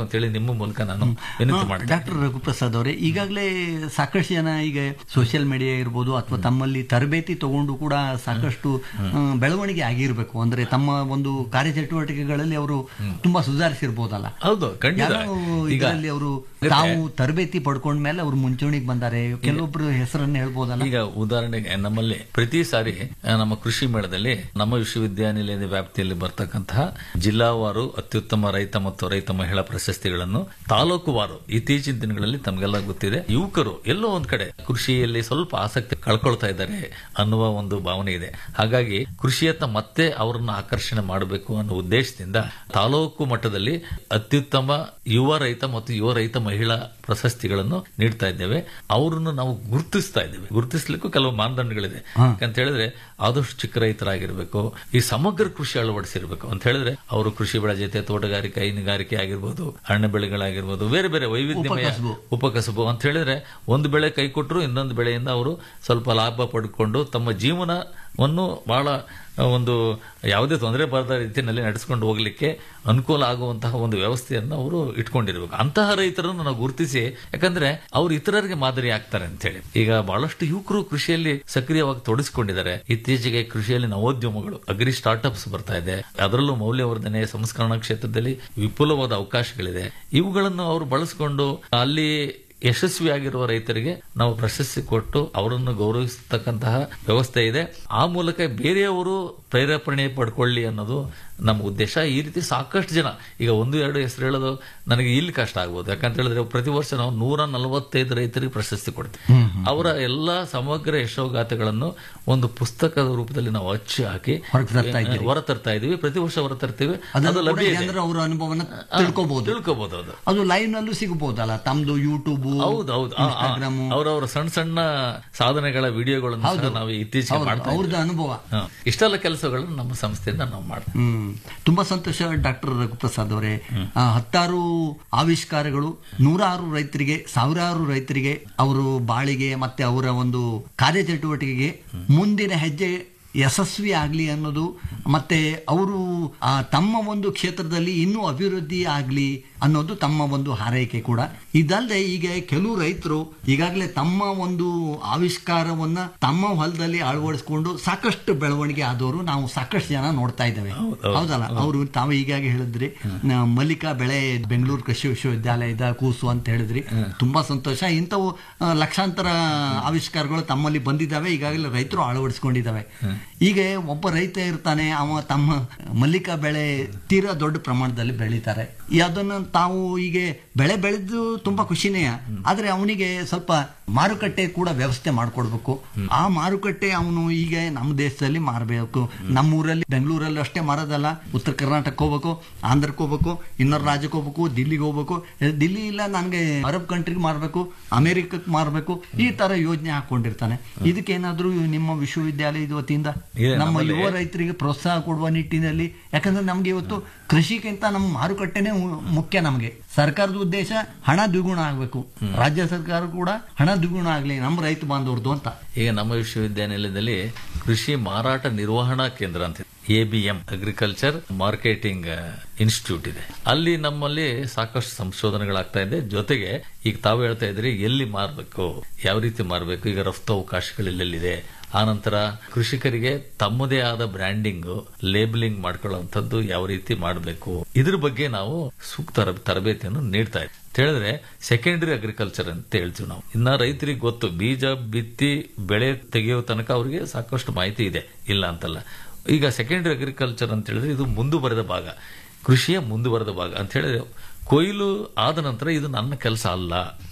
ಅಂತೇಳಿ ನಿಮ್ಮ ಮೂಲಕ ನಾನು ವಿನಂತಿ ಮಾಡ್ತೇನೆ ಡಾಕ್ಟರ್ ರಘುಪ್ರಸಾದ್ ಅವರೇ ಈಗಾಗಲೇ ಸಾಕಷ್ಟು ಜನ ಈಗ ಸೋಷಿಯಲ್ ಮೀಡಿಯಾ ಇರ್ಬೋದು ಅಥವಾ ತಮ್ಮಲ್ಲಿ ತರಬೇತಿ ತಗೊಂಡು ಕೂಡ ಸಾಕಷ್ಟು ಆ, ಬೆಳವಣಿಗೆ ಆಗಿರ್ಬೇಕು ಅಂದ್ರೆ ತಮ್ಮ ಒಂದು ಕಾರ್ಯಚಟುವಟಿಕೆಗಳಲ್ಲಿ ಅವರು ತುಂಬಾ ಸುಧಾರಿಸಿರ್ಬೋದಲ್ಲ ಹೌದು ಖಂಡಿತ ಯಾರೋ ಈಗ ಇದರಲ್ಲಿ ಅವರು ತಾವು ತರಬೇತಿ ಪಡ್ಕೊಂಡ್ಮೇಲೆ ಅವರು ಮುಂಚೂಣಿಗೆ ಬಂದಾರೆ ಕೆಲವೊಬ್ರು ಹೆಸರನ್ನ ಹೇಳ್ಬೋದಲ್ಲ ಈಗ ಉದಾಹರಣೆಗೆ ನಮ್ಮಲ್ಲಿ ಪ್ರತಿ ಸಾರಿ ಆ, ನಮ್ಮ ಕೃಷಿ ಮೇಳದಲ್ಲಿ ನಮ್ಮ ವಿಶ್ವವಿದ್ಯಾನಿಲಯದ ವ್ಯಾಪ್ತಿಯಲ್ಲಿ ಬರ್ತಕ್ಕಂತಹ ಜಿಲ್ಲಾವಾರು ಅತ್ಯುತ್ತಮ ರೈತ ಮತ್ತು ರೈತ ಮಹಿಳಾ ಪ್ರಶಸ್ತಿಗಳನ್ನು ತಾಲೂಕುವಾರು ಇತ್ತೀಚಿನ ದಿನಗಳಲ್ಲಿ ತಮಗೆಲ್ಲ ಗೊತ್ತಿದೆ ಯುವಕರು ಎಲ್ಲೋ ಒಂದ್ ಕಡೆ ಕೃಷಿಯಲ್ಲಿ ಸ್ವಲ್ಪ ಆಸಕ್ತಿ ಕಳ್ಕೊಳ್ತಾ ಇದ್ದಾರೆ ಅನ್ನುವ ಒಂದು ಭಾವನೆ ಇದೆ ಹಾಗಾಗಿ ಕೃಷಿಯತ್ತ ಮತ್ತೆ ಅವರನ್ನ ಆಕರ್ಷಣೆ ಮಾಡಬೇಕು ಅನ್ನೋ ಉದ್ದೇಶದಿಂದ ತಾಲೂಕು ಮಟ್ಟದಲ್ಲಿ ಅತ್ಯುತ್ತಮ ಯುವ ರೈತ ಮತ್ತು ಯುವ ರೈತ ಮಹಿಳಾ ಪ್ರಶಸ್ತಿಗಳನ್ನು ನೀಡ್ತಾ ಇದ್ದೇವೆ ಅವರನ್ನು ನಾವು ಗುರುತಿಸ್ತಾ ಇದ್ದೇವೆ ಗುರುತಿಸ್ಲಿಕ್ಕೂ ಕೆಲವು ಮಾನದಂಡಗಳಿದೆ ಅಂತ ಹೇಳಿದ್ರೆ ಆದಷ್ಟು ಚಿಕ್ಕ ರೈತರಾಗಿರ್ಬೇಕು ಈ ಸಮಗ್ರ ಕೃಷಿ ಅಳವಡಿಸಿರ್ಬೇಕು ಅಂತ ಹೇಳಿದ್ರೆ ಅವರು ಕೃಷಿ ಬೆಳೆ ಜೊತೆ ತೋಟಗಾರಿಕೆ ಹೈನುಗಾರಿಕೆ ಆಗಿರ್ಬೋದು ಹಣ್ಣು ಬೆಳೆಗಳಾಗಿರ್ಬೋದು ಬೇರೆ ಬೇರೆ ವೈವಿಧ್ಯಮಯ ಉಪಕಸಬು. ಉಪಕಸಬು ಅಂತ ಹೇಳಿದ್ರೆ ಒಂದು ಬೆಳೆ ಕೈ ಕೊಟ್ಟರು ಇನ್ನೊಂದು ಬೆಳೆಯಿಂದ ಅವರು ಸ್ವಲ್ಪ ಲಾಭ ಪಡ್ಕೊಂಡು ತಮ್ಮ ಜೀವನವನ್ನು ಬಹಳ ಆ, ಒಂದು ಯಾವುದೇ ತೊಂದರೆ ಬರದ ರೀತಿಯಲ್ಲಿ ನಡೆಸ್ಕೊಂಡು ಹೋಗ್ಲಿಕ್ಕೆ ಅನುಕೂಲ ಆಗುವಂತಹ ಒಂದು ವ್ಯವಸ್ಥೆಯನ್ನು ಅವರು ಇಟ್ಕೊಂಡಿರ್ಬೇಕು ಅಂತಹ ರೈತರನ್ನು ನಾವು ಗುರುತಿಸಿ ಯಾಕಂದ್ರೆ ಅವರು ಇತರರಿಗೆ ಮಾದರಿ ಆಗ್ತಾರೆ ಅಂತ ಹೇಳಿ ಈಗ ಬಹಳಷ್ಟು ಯುವಕರು ಕೃಷಿಯಲ್ಲಿ ಸಕ್ರಿಯವಾಗಿ ತೊಡಗಿಸಿಕೊಂಡಿದ್ದಾರೆ ಇತ್ತೀಚೆಗೆ ಕೃಷಿಯಲ್ಲಿ ನವೋದ್ಯಮಗಳು ಅಗ್ರಿ ಸ್ಟಾರ್ಟ್ಅಪ್ಸ್ ಬರ್ತಾ ಇದೆ ಅದರಲ್ಲೂ ಮೌಲ್ಯವರ್ಧನೆ ಸಂಸ್ಕರಣಾ ಕ್ಷೇತ್ರದಲ್ಲಿ ವಿಪುಲವಾದ ಅವಕಾಶಗಳಿದೆ ಇವುಗಳನ್ನು ಅವರು ಬಳಸಿಕೊಂಡು ಅಲ್ಲಿ ಯಶಸ್ವಿಯಾಗಿರುವ ರೈತರಿಗೆ ನಾವು ಪ್ರಶಸ್ತಿ ಕೊಟ್ಟು ಅವರನ್ನು ಗೌರವಿಸತಕ್ಕಂತಹ ವ್ಯವಸ್ಥೆ ಇದೆ ಆ ಮೂಲಕ ಬೇರೆಯವರು ಪ್ರೇರೇಪಣೆ ಪಡ್ಕೊಳ್ಳಿ ಅನ್ನೋದು ನಮ್ಮ ಉದ್ದೇಶ ಈ ರೀತಿ ಸಾಕಷ್ಟು ಜನ ಈಗ ಒಂದು ಎರಡು ಹೆಸರು ಹೇಳೋದು ನನಗೆ ಇಲ್ಲಿ ಕಷ್ಟ ಆಗ್ಬೋದು ಯಾಕಂತ ಹೇಳಿದ್ರೆ ಪ್ರತಿ ವರ್ಷ ನಾವು ನೂರ ನಲವತ್ತೈದು ರೈತರಿಗೆ ಪ್ರಶಸ್ತಿ ಕೊಡ್ತೀವಿ ಅವರ ಎಲ್ಲಾ ಸಮಗ್ರ ಯಶೋಗಾಥೆಗಳನ್ನು ಒಂದು ಪುಸ್ತಕದ ರೂಪದಲ್ಲಿ ನಾವು ಅಚ್ಚು ಹಾಕಿ ಹೊರಗೆ ತರ್ತಾ ಇದ್ದೀರಿ. ಹೊರ ತರ್ತಾ ಇದೀವಿ ಪ್ರತಿ ವರ್ಷ ಹೊರ ತರ್ತೀವಿ ಅದನ್ನು ಅದು ಕೂಡ ಲಭ್ಯ ಇದೆ ಜನರು ಅವರ ಅನುಭವನ ತಿಳ್ಕೊಬಹುದು ತಿಳ್ಕೋಬಹುದು ಅದು ಅದು ಲೈವ್ ನಲ್ಲೂ ಸಿಗಬಹುದಲ್ಲ ತಮ್ದು ಯೂಟ್ಯೂಬ್ ಹೌದು ಹೌದು ಇನ್ಸ್ಟಾಗ್ರಾಮ್ ಅವರವರ ಸಣ್ಣ ಸಣ್ಣ ಸಾಧನೆಗಳ ವಿಡಿಯೋಗಳನ್ನು ಸಹ ನಾವು ಇತ್ತೀಚೆಗೆ ಮಾಡ್ತಾ ಇದ್ದೀವಿ. ಅವ್ರದ್ದು ಅನುಭವ ಹ. ಇಷ್ಟೆಲ್ಲ ಕೆಲಸಗಳನ್ನು ನಮ್ಮ ಸಂಸ್ಥೆಯಿಂದ ನಾವು ಮಾಡ್ತೀವಿ ಹ್ಮ್ ತುಂಬಾ ಸಂತೋಷ ಡಾಕ್ಟರ್ ರಘುಪ್ರಸಾದ್ ಅವರೇ ಆ, ಹತ್ತಾರು ಆವಿಷ್ಕಾರಗಳು ನೂರಾರು ರೈತರಿಗೆ ಸಾವಿರಾರು ರೈತರಿಗೆ ಅವರು ಬಾಳಿಗೆ ಮತ್ತೆ ಅವರ ಒಂದು ಕಾರ್ಯಚಟುವಟಿಕೆಗೆ ಮುಂದಿನ ಹೆಜ್ಜೆ ಯಶಸ್ವಿ ಆಗಲಿ ಅನ್ನೋದು ಮತ್ತೆ ಅವರು ಆ, ತಮ್ಮ ಒಂದು ಕ್ಷೇತ್ರದಲ್ಲಿ ಇನ್ನೂ ಅಭಿವೃದ್ಧಿ ಆಗಲಿ ಅನ್ನೋದು ತಮ್ಮ ಒಂದು ಹಾರೈಕೆ ಕೂಡ ಇದಲ್ಲದೆ ಈಗ ಕೆಲವು ರೈತರು ಈಗಾಗಲೇ ತಮ್ಮ ಒಂದು ಆವಿಷ್ಕಾರವನ್ನ ತಮ್ಮ ಹೊಲದಲ್ಲಿ ಅಳವಡಿಸಿಕೊಂಡು ಸಾಕಷ್ಟು ಬೆಳವಣಿಗೆ ಆದವರು ನಾವು ಸಾಕಷ್ಟು ಜನ ನೋಡ್ತಾ ಇದ್ದೇವೆ ಹೌದಲ್ಲ ಅವರು ತಾವು ಈಗಾಗಿ ಹೇಳಿದ್ರಿ ನ- ಮಲ್ಲಿಕಾ ಬೆಳೆ ಬೆಂಗಳೂರು ಕೃಷಿ ವಿಶ್ವವಿದ್ಯಾಲಯದ ಕೂಸು ಅಂತ ಹೇಳಿದ್ರಿ ತುಂಬಾ ಸಂತೋಷ ಇಂಥವು ಆ, ಲಕ್ಷಾಂತರ ಆವಿಷ್ಕಾರಗಳು ತಮ್ಮಲ್ಲಿ ಬಂದಿದ್ದಾವೆ ಈಗಾಗಲೇ ರೈತರು ಅಳವಡಿಸ್ಕೊಂಡಿದ್ದಾವೆ ಈಗ ಒಬ್ಬ ರೈತ ಇರ್ತಾನೆ ಅವ ತಮ್ಮ ಮಲ್ಲಿಕಾ ಬೆಳೆ ತೀರಾ ದೊಡ್ಡ ಪ್ರಮಾಣದಲ್ಲಿ ಬೆಳೀತಾರೆ ಈ ಅದನ್ನು ತಾವು ಈಗ ಬೆಳೆ ಬೆಳೆದು ತುಂಬಾ ಖುಷಿನೇ ಆದ್ರೆ ಅವನಿಗೆ ಸ್ವಲ್ಪ ಮಾರುಕಟ್ಟೆ ಕೂಡ ವ್ಯವಸ್ಥೆ ಮಾಡ್ಕೊಡ್ಬೇಕು ಆ ಮಾರುಕಟ್ಟೆ ಅವನು ಈಗ ನಮ್ಮ ದೇಶದಲ್ಲಿ ಮಾರಬೇಕು ನಮ್ಮೂರಲ್ಲಿ ಬೆಂಗಳೂರಲ್ಲಿ ಅಷ್ಟೇ ಮಾರೋದಲ್ಲ ಉತ್ತರ ಕರ್ನಾಟಕಕ್ಕೆ ಹೋಗ್ಬೇಕು ಆಂಧ್ರಕ್ಕೆ ಹೋಗ್ಬೇಕು ಇನ್ನೊಂದು ರಾಜ್ಯಕ್ಕೆ ಹೋಗ್ಬೇಕು ದಿಲ್ಲಿಗೆ ಹೋಗ್ಬೇಕು ಏ, ದಿಲ್ಲಿ ಇಲ್ಲ ನನಗೆ ಅರಬ್ ಕಂಟ್ರಿಗೆ ಮಾರಬೇಕು ಅಮೆರಿಕಕ್ಕೆ ಮಾರಬೇಕು ಈ ತರ ಯೋಜನೆ ಹಾಕೊಂಡಿರ್ತಾನೆ ಇದಕ್ಕೇನಾದ್ರೂ ನಿಮ್ಮ ವಿಶ್ವವಿದ್ಯಾಲಯದ ವತಿಯಿಂದ ಇದೆ, ನಮ್ಮ ನಮ್ಮಲ್ಲಿ- ಯುವ ರೈತರಿಗೆ ಪ್ರೋತ್ಸಾಹ ಕೊಡುವ ನಿಟ್ಟಿನಲ್ಲಿ ಯಾಕಂದ್ರೆ ನಮ್ಗೆ ಇವತ್ತು ಕೃಷಿಗಿಂತ ನಮ್ಮ ಮಾರುಕಟ್ಟೆನೇ ಮು- ಮುಖ್ಯ ನಮಗೆ ಸರ್ಕಾರದ ಉದ್ದೇಶ ಹಣ ದ್ವಿಗುಣ ಆಗಬೇಕು ರಾಜ್ಯ ಸರ್ಕಾರ ಕೂಡ ಹಣ ದ್ವಿಗುಣ ಆಗಲಿ ನಮ್ಮ ರೈತ ಬಾಂಧವ್ರದ್ದು ಅಂತ ಈಗ ನಮ್ಮ ವಿಶ್ವವಿದ್ಯಾನಿಲಯದಲ್ಲಿ ಕೃಷಿ ಮಾರಾಟ ನಿರ್ವಹಣಾ ಕೇಂದ್ರ ಅಂತ A B M agriculture marketing institute ಇದೆ ಅಲ್ಲಿ ನಮ್ಮಲ್ಲಿ ಸಾಕಷ್ಟು ಸಂಶೋಧನೆಗಳಾಗ್ತಾ ಇದೆ ಜೊತೆಗೆ ಈಗ ತಾವು ಹೇಳ್ತಾ ಇದ್ರಿ ಎಲ್ಲಿ ಮಾರಬೇಕು ಯಾವ ರೀತಿ ಮಾರಬೇಕು ಈಗ ರಫ್ತು ಅವಕಾಶಗಳು ಎಲ್ಲೆಲ್ಲಿದೆ ಆನಂತರ ಕೃಷಿಕರಿಗೆ ತಮ್ಮದೇ ಆದ ಬ್ರ್ಯಾಂಡಿಂಗ್ ಲೇಬಲಿಂಗ್ ಮಾಡ್ಕೊಳ್ಳುವಂಥದ್ದು ಯಾವ ರೀತಿ ಮಾಡಬೇಕು ಇದ್ರ ಬಗ್ಗೆ ನಾವು ಸೂಕ್ತ ತರ- ತರಬೇತಿಯನ್ನು ನೀಡ್ತಾ ಇದ್ದೀವಿ ಅಂತ ಹೇಳಿದ್ರೆ ಸೆಕೆಂಡರಿ ಅಗ್ರಿಕಲ್ಚರ್ ಅಂತ ಹೇಳ್ತೀವಿ ನಾವು ಇನ್ನ ರೈತರಿಗೆ ಗೊತ್ತು ಬೀಜ ಬಿತ್ತಿ ಬೆಳೆ ತೆಗೆಯೋ ತನಕ ಅವರಿಗೆ ಸಾಕಷ್ಟು ಮಾಹಿತಿ ಇದೆ ಇಲ್ಲ ಅಂತಲ್ಲ ಈಗ ಸೆಕೆಂಡರಿ ಅಗ್ರಿಕಲ್ಚರ್ ಅಂತ ಹೇಳಿದ್ರೆ ಇದು ಮುಂದುವರೆದ ಭಾಗ ಕೃಷಿಯ ಮುಂದುವರೆದ ಭಾಗ ಅಂತ ಹೇಳಿದ್ರೆ ಕೊಯ್ಲು ಆದ ನಂತರ ಇದು ನನ್ನ ಕೆಲಸ ಅಲ್ಲ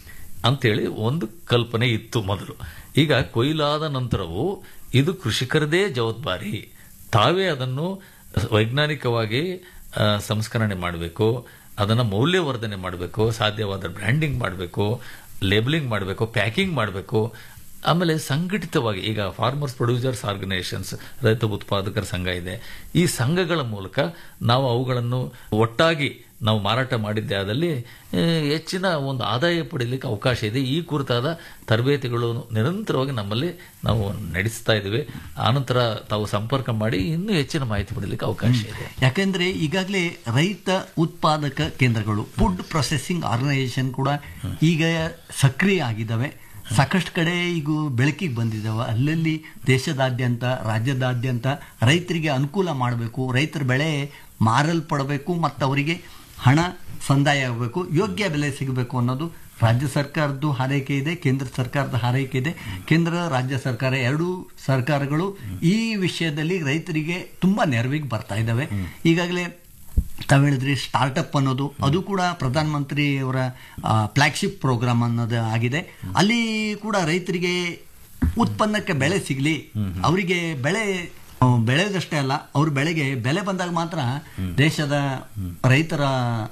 ಅಂತೇಳಿ ಒಂದು ಕಲ್ಪನೆ ಇತ್ತು ಮೊದಲು ಈಗ ಕೊಯ್ಲಾದ ನಂತರವೂ ಇದು ಕೃಷಿಕರದೇ ಜವಾಬ್ದಾರಿ ತಾವೇ ಅದನ್ನು ವೈಜ್ಞಾನಿಕವಾಗಿ ಆ, ಸಂಸ್ಕರಣೆ ಮಾಡಬೇಕು ಅದನ್ನು ಮೌಲ್ಯವರ್ಧನೆ ಮಾಡಬೇಕು ಸಾಧ್ಯವಾದ ಬ್ರ್ಯಾಂಡಿಂಗ್ ಮಾಡಬೇಕು ಲೇಬಲಿಂಗ್ ಮಾಡಬೇಕು ಪ್ಯಾಕಿಂಗ್ ಮಾಡಬೇಕು ಆಮೇಲೆ ಸಂಘಟಿತವಾಗಿ ಈಗ ಫಾರ್ಮರ್ಸ್ ಪ್ರೊಡ್ಯೂಸರ್ಸ್ ಆರ್ಗನೈಸೇಷನ್ಸ್ ರೈತ ಉತ್ಪಾದಕರ ಸಂಘ ಇದೆ ಈ ಸಂಘಗಳ ಮೂಲಕ ನಾವು ಅವುಗಳನ್ನು ಒಟ್ಟಾಗಿ ನಾವು ಮಾರಾಟ ಮಾಡಿದ್ದೇ ಆದಲ್ಲಿ ಆ, ಹೆಚ್ಚಿನ ಒಂದು ಆದಾಯ ಪಡೀಲಿಕ್ಕೆ ಅವಕಾಶ ಇದೆ ಈ ಕುರಿತಾದ ತರಬೇತಿಗಳು ನಿರಂತರವಾಗಿ ನಮ್ಮಲ್ಲಿ ನಾವು ನಡೆಸ್ತಾ ಇದ್ದೀವಿ ಆನಂತರ ತಾವು ಸಂಪರ್ಕ ಮಾಡಿ ಇನ್ನೂ ಹೆಚ್ಚಿನ ಮಾಹಿತಿ ಪಡೀಲಿಕ್ಕೆ ಅವಕಾಶ ಇದೆ ಯಾಕೆಂದ್ರೆ ಈಗಾಗಲೇ ರೈತ ಉತ್ಪಾದಕ ಕೇಂದ್ರಗಳು ಫುಡ್ ಪ್ರೊಸೆಸಿಂಗ್ ಆರ್ಗನೈಸೇಷನ್ ಕೂಡ ಈಗ ಸಕ್ರಿಯ ಆಗಿದ್ದಾವೆ ಸಾಕಷ್ಟು ಕಡೆ ಈಗ ಬೆಳಕಿಗೆ ಬಂದಿದ್ದಾವೆ ಅಲ್ಲಲ್ಲಿ ದೇಶದಾದ್ಯಂತ ರಾಜ್ಯದಾದ್ಯಂತ ರೈತರಿಗೆ ಅನುಕೂಲ ಮಾಡಬೇಕು ರೈತರ ಬೆಳೆ ಮಾರಲ್ಪಡಬೇಕು ಮತ್ತು ಅವರಿಗೆ ಹಣ ಸಂದಾಯ ಆಗಬೇಕು ಯೋಗ್ಯ ಬೆಲೆ ಸಿಗಬೇಕು ಅನ್ನೋದು ರಾಜ್ಯ ಸರ್ಕಾರದ್ದು ಹಾರೈಕೆ ಇದೆ ಕೇಂದ್ರ ಸರ್ಕಾರದ ಹಾರೈಕೆ ಇದೆ ಕೇಂದ್ರ ರಾಜ್ಯ ಸರ್ಕಾರ ಎರಡೂ ಸರ್ಕಾರಗಳು ಈ ವಿಷಯದಲ್ಲಿ ರೈತರಿಗೆ ತುಂಬಾ ನೆರವಿಗೆ ಬರ್ತಾ ಇದ್ದಾವೆ ಈಗಾಗಲೇ ತಾವು ಹೇಳಿದ್ರಿ ಸ್ಟಾರ್ಟಪ್ ಅನ್ನೋದು ಅದು ಕೂಡ ಪ್ರಧಾನಮಂತ್ರಿ ಅವರ ಫ್ಲಾಗ್ಶಿಪ್ ಪ್ರೋಗ್ರಾಮ್ ಅನ್ನೋದು ಆಗಿದೆ ಅಲ್ಲಿ ಕೂಡ ರೈತರಿಗೆ ಉತ್ಪನ್ನಕ್ಕೆ ಬೆಲೆ ಸಿಗಲಿ ಅವರಿಗೆ ಬೆಳೆ ಆ, ಬೆಳೆಯೋದಷ್ಟೇ ಅಲ್ಲ ಅವ್ರ ಬೆಳೆಗೆ ಬೆಲೆ ಬಂದಾಗ ಮಾತ್ರ ದೇಶದ ರೈತರ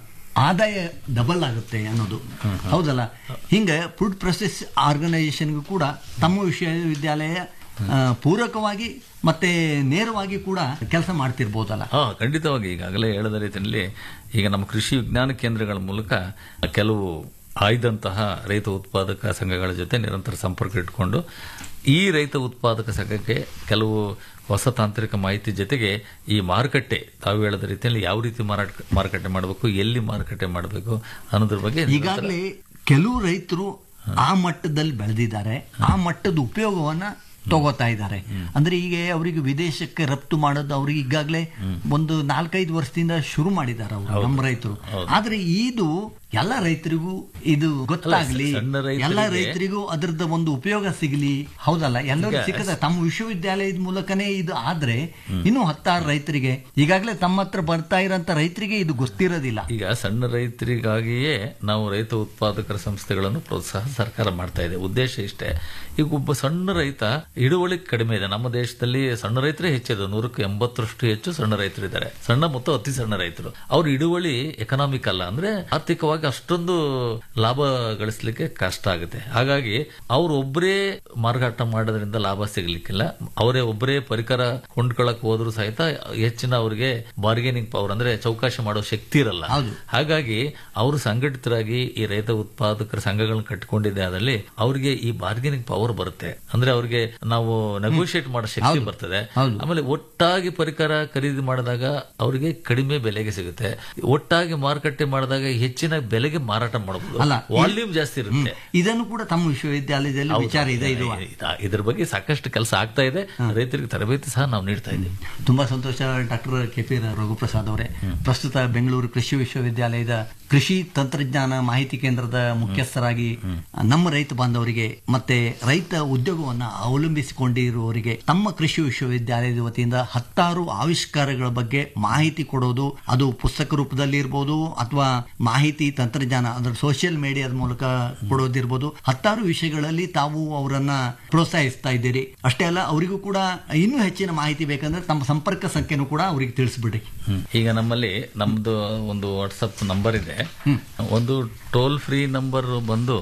ಆದಾಯ ಡಬಲ್ ಆಗುತ್ತೆ ಅನ್ನೋದು ಹೌದಲ್ಲ ಹಿಂಗೆ ಫುಡ್ ಪ್ರೊಸೆಸ್ ಆರ್ಗನೈಸೇಷನ್ಗೂ ಕೂಡ ತಮ್ಮ ವಿಶ್ವವಿದ್ಯಾಲಯ ಆ, ಪೂರಕವಾಗಿ ಮತ್ತೆ ನೇರವಾಗಿ ಕೂಡ ಕೆಲಸ ಮಾಡ್ತಿರ್ಬೋದಲ್ಲ ಹಾ ಖಂಡಿತವಾಗಿ ಈಗಾಗಲೇ ಹೇಳಿದ ರೀತಿಯಲ್ಲಿ ಈಗ ನಮ್ಮ ಕೃಷಿ ವಿಜ್ಞಾನ ಕೇಂದ್ರಗಳ ಮೂಲಕ ಕೆಲವು ಆಯ್ದಂತಹ ರೈತ ಉತ್ಪಾದಕ ಸಂಘಗಳ ಜೊತೆ ನಿರಂತರ ಸಂಪರ್ಕ ಇಟ್ಕೊಂಡು ಈ ರೈತ ಉತ್ಪಾದಕ ಸಂಘಕ್ಕೆ ಕೆಲವು ಹೊಸ ತಾಂತ್ರಿಕ ಮಾಹಿತಿ ಜೊತೆಗೆ ಈ ಮಾರುಕಟ್ಟೆ ತಾವು ಹೇಳಿದ ರೀತಿಯಲ್ಲಿ ಯಾವ ರೀತಿ ಮಾರಾಟ ಮಾರುಕಟ್ಟೆ ಮಾಡಬೇಕು ಎಲ್ಲಿ ಮಾರುಕಟ್ಟೆ ಮಾಡಬೇಕು ಅನ್ನೋದ್ರ ಬಗ್ಗೆ ಈಗಾಗಲೇ ಕೆಲವು ರೈತರು ಆ ಮಟ್ಟದಲ್ಲಿ ಬೆಳೆದಿದ್ದಾರೆ ಆ ಮಟ್ಟದ ಉಪಯೋಗವನ್ನ ತಗೋತಾ ಇದ್ದಾರೆ ಅಂದ್ರೆ ಈಗ ಅವರಿಗೆ ವಿದೇಶಕ್ಕೆ ರಫ್ತು ಮಾಡೋದು ಅವ್ರಿಗೆ ಈಗಾಗಲೇ ಒಂದು ನಾಲ್ಕೈದು ವರ್ಷದಿಂದ ಶುರು ಮಾಡಿದ್ದಾರೆ ಅವರು ನಮ್ಮ ರೈತರು ಆದ್ರೆ ಇದು ಎಲ್ಲ ರೈತರಿಗೂ ಇದು ಗೊತ್ತಾಗ್ಲಿ ಸಣ್ಣ ರೈತರಿಗೆ- ಎಲ್ಲ ರೈತರಿಗೂ ಅದರದ ಒಂದು ಉಪಯೋಗ ಸಿಗಲಿ ಹೌದಲ್ಲ ಎಲ್ಲರೂ ಸಿಕ್ಕದ ತಮ್ಮ ವಿಶ್ವವಿದ್ಯಾಲಯದ ಮೂಲಕನೇ ಇದು ಆದ್ರೆ ಇನ್ನೂ ಹತ್ತಾರು ರೈತರಿಗೆ ಈಗಾಗಲೇ ತಮ್ಮ ಹತ್ರ ಬರ್ತಾ ಇರೋಂತ ರೈತರಿಗೆ ಇದು ಗೊತ್ತಿರೋದಿಲ್ಲ ಈಗ ಸಣ್ಣ ರೈತರಿಗಾಗಿಯೇ ನಾವು ರೈತ ಉತ್ಪಾದಕರ ಸಂಸ್ಥೆಗಳನ್ನು ಪ್ರೋತ್ಸಾಹ ಸರ್ಕಾರ ಮಾಡ್ತಾ ಇದೆ ಉದ್ದೇಶ ಇಷ್ಟೇ ಈಗ ಒಬ್ಬ ಸಣ್ಣ ರೈತ ಹಿಡುವಳಿ ಕಡಿಮೆ ಇದೆ ನಮ್ಮ ದೇಶದಲ್ಲಿ ಸಣ್ಣ ರೈತರೇ ಹೆಚ್ಚಿದೆ ನೂರಕ್ಕೆ ಎಂಬತ್ತರಷ್ಟು ಹೆಚ್ಚು ಸಣ್ಣ ರೈತರಿದ್ದಾರೆ ಸಣ್ಣ ಮತ್ತು ಅತಿ ಸಣ್ಣ ರೈತರು ಅವ್ರ ಹಿಡುವಳಿ ಎಕನಾಮಿಕ್ ಅಲ್ಲ ಅಂದ್ರೆ ಆರ್ಥಿಕವಾಗಿ ಅಷ್ಟೊಂದು ಲಾಭ ಗಳಿಸಲಿಕ್ಕೆ ಕಷ್ಟ ಆಗುತ್ತೆ ಹಾಗಾಗಿ ಅವ್ರು ಒಬ್ಬರೇ ಮಾರಾಟ ಮಾಡೋದ್ರಿಂದ ಲಾಭ ಸಿಗ್ಲಿಕ್ಕಿಲ್ಲ ಅವರೇ ಒಬ್ಬರೇ ಪರಿಕರ ಕೊಂಡ್ಕೊಳಕ್ ಹೋದ್ರು ಸಹಿತ ಹೆಚ್ಚಿನ ಅವರಿಗೆ ಬಾರ್ಗೇನಿಂಗ್ ಪವರ್ ಅಂದ್ರೆ ಚೌಕಾಶಿ ಮಾಡೋ ಶಕ್ತಿ ಇರಲ್ಲ ಹೌದು. ಹಾಗಾಗಿ ಅವರು ಸಂಘಟಿತರಾಗಿ ಈ ರೈತ ಉತ್ಪಾದಕರ ಸಂಘಗಳನ್ನ ಕಟ್ಟಿಕೊಂಡಿದ್ದೆ ಆದಲ್ಲಿ ಅವರಿಗೆ ಈ ಬಾರ್ಗೇನಿಂಗ್ ಪವರ್ ಬರುತ್ತೆ ಅಂದ್ರೆ ಅವ್ರಿಗೆ ನಾವು ನೆಗೋಷಿಯೇಟ್ ಮಾಡೋ ಶಕ್ತಿ ಬರ್ತದೆ ಹೌದು. ಆಮೇಲೆ ಒಟ್ಟಾಗಿ ಪರಿಕರ ಖರೀದಿ ಮಾಡಿದಾಗ ಅವರಿಗೆ ಕಡಿಮೆ ಬೆಲೆಗೆ ಸಿಗುತ್ತೆ ಒಟ್ಟಾಗಿ ಮಾರುಕಟ್ಟೆ ಮಾಡಿದಾಗ ಹೆಚ್ಚಿನ ಬೆಲೆಗೆ ಮಾರಾಟ ಮಾಡಬಹುದು ಅಲ್ಲ, ವಾಲ್ಯೂಮ್ ಜಾಸ್ತಿ ಇರುತ್ತೆ ಇದನ್ನು ಕೂಡ ತಮ್ಮ ವಿಶ್ವವಿದ್ಯಾಲಯದಲ್ಲಿ ವಿಚಾರ ಇದೆ ಇದು ಇದ- ಇದ್ರ ಬಗ್ಗೆ ಸಾಕಷ್ಟು ಕೆಲಸ ಆಗ್ತಾ ಇದೆ ರೈತರಿಗೆ ತರಬೇತಿ ಸಹ ನಾವು ನೀಡ್ತಾ ಇದ್ದೀವಿ ತುಂಬಾ ಸಂತೋಷ ಡಾಕ್ಟರ್ ಕೆ ಪಿ ರಘುಪ್ರಸಾದ್ ಅವರೇ ಪ್ರಸ್ತುತ ಬೆಂಗಳೂರು ಕೃಷಿ ವಿಶ್ವವಿದ್ಯಾಲಯದ ಕೃಷಿ ತಂತ್ರಜ್ಞಾನ ಮಾಹಿತಿ ಕೇಂದ್ರದ ಮುಖ್ಯಸ್ಥರಾಗಿ ನಮ್ಮ ರೈತ ಬಾಂಧವರಿಗೆ ಮತ್ತೆ ರೈತ ಉದ್ಯೋಗವನ್ನ ಅವಲಂಬಿಸಿಕೊಂಡಿರುವವರಿಗೆ ತಮ್ಮ ಕೃಷಿ ವಿಶ್ವವಿದ್ಯಾಲಯದ ವತಿಯಿಂದ ಹತ್ತಾರು ಆವಿಷ್ಕಾರಗಳ ಬಗ್ಗೆ ಮಾಹಿತಿ ಕೊಡೋದು ಅದು ಪುಸ್ತಕ ರೂಪದಲ್ಲಿ ಇರ್ಬೋದು ಅಥವಾ ಮಾಹಿತಿ ತಂತ್ರಜ್ಞಾನ ಅಂದ್ರೆ ಸೋಷಿಯಲ್ ಮೀಡಿಯಾದ ಮೂಲಕ ಕೊಡೋದಿರ್ಬೋದು ಹತ್ತಾರು ವಿಷಯಗಳಲ್ಲಿ ತಾವು ಅವರನ್ನ ಪ್ರೋತ್ಸಾಹಿಸ್ತಾ ಇದ್ದೀರಿ ಅಷ್ಟೇ ಅಲ್ಲ ಅವರಿಗೂ ಕೂಡ ಇನ್ನೂ ಹೆಚ್ಚಿನ ಮಾಹಿತಿ ಬೇಕಂದ್ರೆ ತಮ್ಮ ಸಂಪರ್ಕ ಸಂಖ್ಯೆನೂ ಕೂಡ ಅವರಿಗೆ ತಿಳಿಸ್ಬಿಡಿ ಈಗ ನಮ್ಮಲ್ಲಿ ನಮ್ದು ಒಂದು ವಾಟ್ಸಪ್ ನಂಬರ್ ಇದೆ ಒಂದು ಟೋಲ್ ಫ್ರೀ ನಂಬರ್ ಬಂದು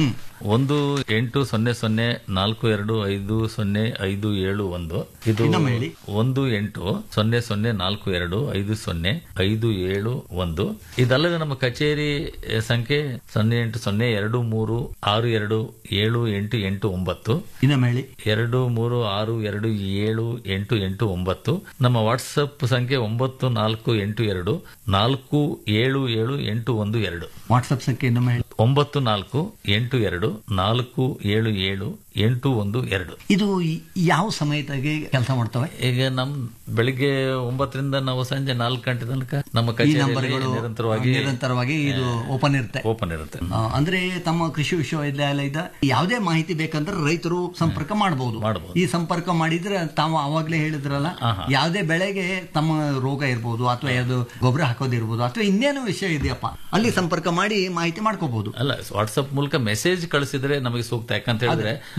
ಒಂದು ಎಂಟು ಸೊನ್ನೆ ಸೊನ್ನೆ ನಾಲ್ಕು ಎರಡು ಐದು ಸೊನ್ನೆ ಐದು ಏಳು ಒಂದು ಇದು ಇನ್ನೊಮ್ಮೆ ಹೇಳಿ. ಒಂದು ಎಂಟು ಸೊನ್ನೆ ಸೊನ್ನೆ ನಾಲ್ಕು ಎರಡು ಐದು ಸೊನ್ನೆ ಐದು ಏಳು ಒಂದು ಇದಲ್ಲದೆ ನಮ್ಮ ಕಚೇರಿ ಎ, ಸಂಖ್ಯೆ ಸೊನ್ನೆ ಎಂಟು ಸೊನ್ನೆ ಎರಡು ಮೂರು ಆರು ಎರಡು ಏಳು ಎಂಟು ಎಂಟು ಒಂಬತ್ತು ಇನ್ನೊಮ್ಮೆ ಹೇಳಿ ಎರಡು ಮೂರು ಆರು ಎರಡು ಏಳು ಎಂಟು ಎಂಟು ಒಂಬತ್ತು ನಮ್ಮ ವಾಟ್ಸಪ್ ಸಂಖ್ಯೆ ಒಂಬತ್ತು ನಾಲ್ಕು ಎಂಟು ಎರಡು ನಾಲ್ಕು ಏಳು ಏಳು ಎಂಟು ಒಂದು ಎರಡು ವಾಟ್ಸಪ್ ಸಂಖ್ಯೆ ಇನ್ನೊಮ್ಮೆ ಹೇಳಿ ಒಂಬತ್ತು ನಾಲ್ಕು ಎಂಟು ಎರಡು ನಾಲ್ಕು ಏಳು ಏಳು ಎಂಟು ಒಂದು ಎರಡು ಇದು ಈ- ಯಾವ ಸಮಯದಾಗೆ ಕೆಲಸ ಮಾಡ್ತವೆ ಈಗ ನಮ್ ಬೆಳಿಗ್ಗೆ ಒಂಬತ್ತರಿಂದ ನಾವು ಸಂಜೆ ನಾಲ್ಕು ಗಂಟೆ ತನಕ ನಮ್ಮ ಈ ಕಚೇರಿಯಲ್ಲಿ ನಂಬರ್ಗಳು ನಿರಂತರವಾಗಿ ನಿರಂತರವಾಗಿ ಇದು ಓಪನ್ ಇರುತ್ತೆ ಓಪನ್ ಇರುತ್ತೆ ಆ, ಅಂದ್ರೆ ತಮ್ಮ ಕೃಷಿ ವಿಶ್ವವಿದ್ಯಾಲಯದ ಯಾವುದೇ ಮಾಹಿತಿ ಬೇಕಂದ್ರೆ ರೈತರು ಸಂಪರ್ಕ ಮಾಡಬಹುದು ಮಾಡ್ಬೋದು. ಈ ಸಂಪರ್ಕ ಮಾಡಿದ್ರೆ ತಾವು ಅವಾಗ್ಲೇ ಹೇಳಿದ್ರಲ್ಲ ಯಾವುದೇ ಬೆಳೆಗೆ ತಮ್ಮ ರೋಗ ಇರ್ಬೋದು ಅಥವಾ ಯಾವ್ದು ಗೊಬ್ಬರ ಹಾಕೋದಿರ್ಬೋದು ಅಥವಾ ಇನ್ನೇನು ವಿಷಯ ಇದೆಯಪ್ಪ ಅಲ್ಲಿ ಸಂಪರ್ಕ ಮಾಡಿ ಮಾಹಿತಿ ಮಾಡ್ಕೋಬಹುದು ಅಲ್ಲ ವಾಟ್ಸಪ್ ಮೂಲಕ ಮೆಸೇಜ್ ಕಳಿಸಿದ್ರೆ ನಮಗೆ ಸೂಕ್ತ ಯಾಕಂತ ಹೇಳಿದ್ರೆ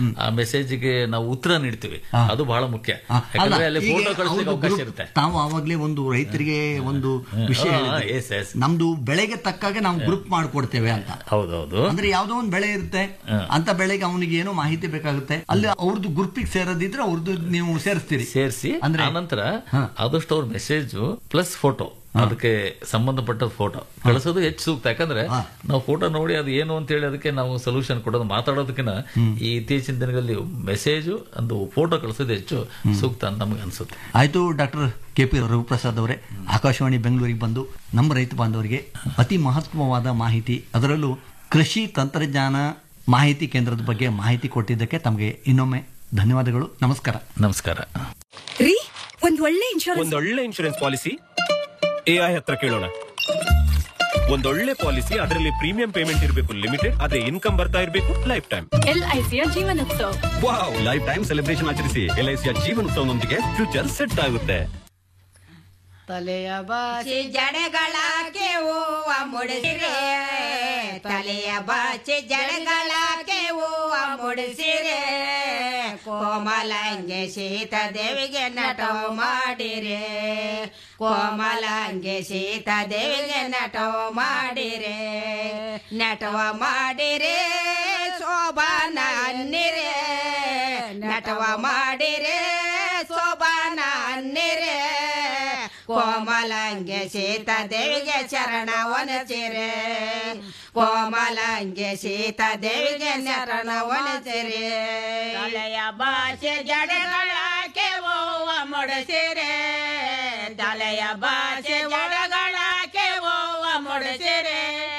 ಆ ಮೆಸೇಜ್ಗೆ ನಾವು ಉತ್ತರ ನೀಡ್ತೀವಿ ಅದು ಬಹಳ ಮುಖ್ಯ ಆ, ಅಲ್ಲ, ಯಾಕಂದ್ರೆ ಅಲ್ಲಿ ಈಗ ಫೋಟೋ ಕಳಿಸ್ಲಿಕ್ಕೆ ಅವ್ರ್ದು ಅವಕಾಶ group- ಇರುತ್ತೆ ತಾವು ಆವಾಗ್ಲೇ ಒಂದು ರೈತರಿಗೆ ಒಂದು ವಿಷಯ ಹಾ, ಹೇಳಿದ್ರಿ. yes, yes. ನಮ್ದು ಬೆಳೆಗೆ ತಕ್ಕಾಗೆ ನಾವು ಗ್ರೂಪ್ ಮಾಡ್ಕೊಡ್ತೇವೆ ಅಂತ ಹೌದೌದು ಅಂದ್ರೆ ಯಾವ್ದೋ ಒಂದು ಬೆಳೆ ಇರುತ್ತೆ ಅಂತ ಬೆಳೆಗೆ ಅವನಿಗೆ ಏನೋ ಮಾಹಿತಿ ಬೇಕಾಗುತ್ತೆ ಅಲ್ಲಿ ಅವ್ರದ್ದು ಗ್ರೂಪಿಗೆ ಸೇರೋದಿದ್ರೆ ಅವ್ರದ್ದು ನೀವು ಸೇರಿಸ್ತೀರಿ ಸೇರಿಸಿ ಅಂದ್ರೆ- ಆನಂತರ ಹಾ. ಆದಷ್ಟು ಅವ್ರ ಮೆಸೇಜ್ ಪ್ಲಸ್ ಫೋಟೋ ಅದಕ್ಕೆ ಸಂಬಂಧಪಟ್ಟ ಫೋಟೋ ಕಳಿಸೋದು ಹೆಚ್ಚು ಸೂಕ್ತ ಯಾಕಂದ್ರೆ ಹಾ. ನಾವು ಫೋಟೋ ನೋಡಿ ಅದು ಏನು ಅಂತ ಹೇಳಿ ಅದಕ್ಕೆ ನಾವು ಸೊಲ್ಯೂಷನ್ ಕೊಡೋದು ಮಾತಾಡೋದಕ್ಕಿಂತ ಈ ಇತ್ತೀಚಿನ ದಿನಗಳಲ್ಲಿ ಮೆಸೇಜ್ ಒಂದು ಫೋಟೋ ಕಳಿಸೋದು ಹೆಚ್ಚು ಸೂಕ್ತ ಅಂತ ನಮಗೆ ಅನ್ಸುತ್ತೆ ಆಯ್ತು ಡಾಕ್ಟರ್ ಕೆ ಪಿ ರಘುಪ್ರಸಾದ್ ಅವರೇ ಆಕಾಶವಾಣಿ ಬೆಂಗಳೂರಿಗೆ ಬಂದು ನಮ್ಮ ರೈತ ಬಾಂಧವರಿಗೆ ಅತಿ ಮಹತ್ವವಾದ ಮಾಹಿತಿ ಅದರಲ್ಲೂ ಕೃಷಿ ತಂತ್ರಜ್ಞಾನ ಮಾಹಿತಿ ಕೇಂದ್ರದ ಬಗ್ಗೆ ಮಾಹಿತಿ ಕೊಟ್ಟಿದ್ದಕ್ಕೆ ತಮಗೆ ಇನ್ನೊಮ್ಮೆ ಧನ್ಯವಾದಗಳು ನಮಸ್ಕಾರ ನಮಸ್ಕಾರ ರೀ ಒಂದ್ ಒಳ್ಳೆ ಇನ್ಶೂರೆನ್ಸ್ ಒಂದೊಳ್ಳೆ ಇನ್ಶೂರೆನ್ಸ್ ಪಾಲಿಸಿ ಎಐ ಹತ್ರ ಕೇಳೋಣ ಒಂದೊಳ್ಳೆ ಪಾಲಿಸಿ ಅದರಲ್ಲಿ ಪ್ರೀಮಿಯಂ ಪೇಮೆಂಟ್ ಇರಬೇಕು ಲಿಮಿಟೆಡ್ ಅದೇ ಇನ್ಕಮ್ ಬರ್ತಾ ಇರಬೇಕು ಲೈಫ್ ಟೈಮ್ ಎಲ್ಐಸಿಯ ಜೀವನೋತ್ಸವ ವಾವ್ ಲೈಫ್ ಟೈಮ್ ಸೆಲೆಬ್ರೇಷನ್ ಆಚರಿಸಿ ಎಲ್ಐಸಿಯ ಜೀವನೋತ್ಸವನೊಂದಿಗೆ ಫ್ಯೂಚರ್ ಸೆಟ್ ಆಗುತ್ತೆ ತಲೆಯ ಬಾಚಿ ಜಡೆಗಳಾಕೆ ಹೂವ ಮುಡಿಸಿರೆ ತಲೆಯ ಬಾಚಿ ಜಡೆಗಳಾಕೆ ಹೂವ ಮುಡಿಸಿರೆ ಕೋಮಲಂಗೆ ಸೀತ ದೇವಿಗೆ ನಟವ ಮಾಡಿರೆ ಕೋಮಲಂಗೆ ಸೀತ ದೇವಿಗೆ ನಟವ ಮಾಡಿರೆ ನಟವ ಮಾಡಿರೆ ಶೋಭಾನ ಅನ್ನಿರೆ ನಟವ ಮಾಡಿರೆ ಶೋಭಾನ ಅನ್ನಿರೆ ಕೋಮಲಂಗೆ ಸೀತಾ ದೇವಿಗೆ ಶರಣ ಒನಸಿರೆ ಕೋಮಲಂಗೆ ಸೀತಾ ದೇವಿಗೆ ಶರಣ ಒನಸಿರೆ ತಲೆಯ ಭಾಷೆ ಜಡಗಳಾಕೆ ಓವ ಮುಡಿಸಿರೆ ತಲೆಯ ಭಾಷೆ ಜಡಗಳಾಕೆ ಓವ ಮುಡಿಸಿರೆ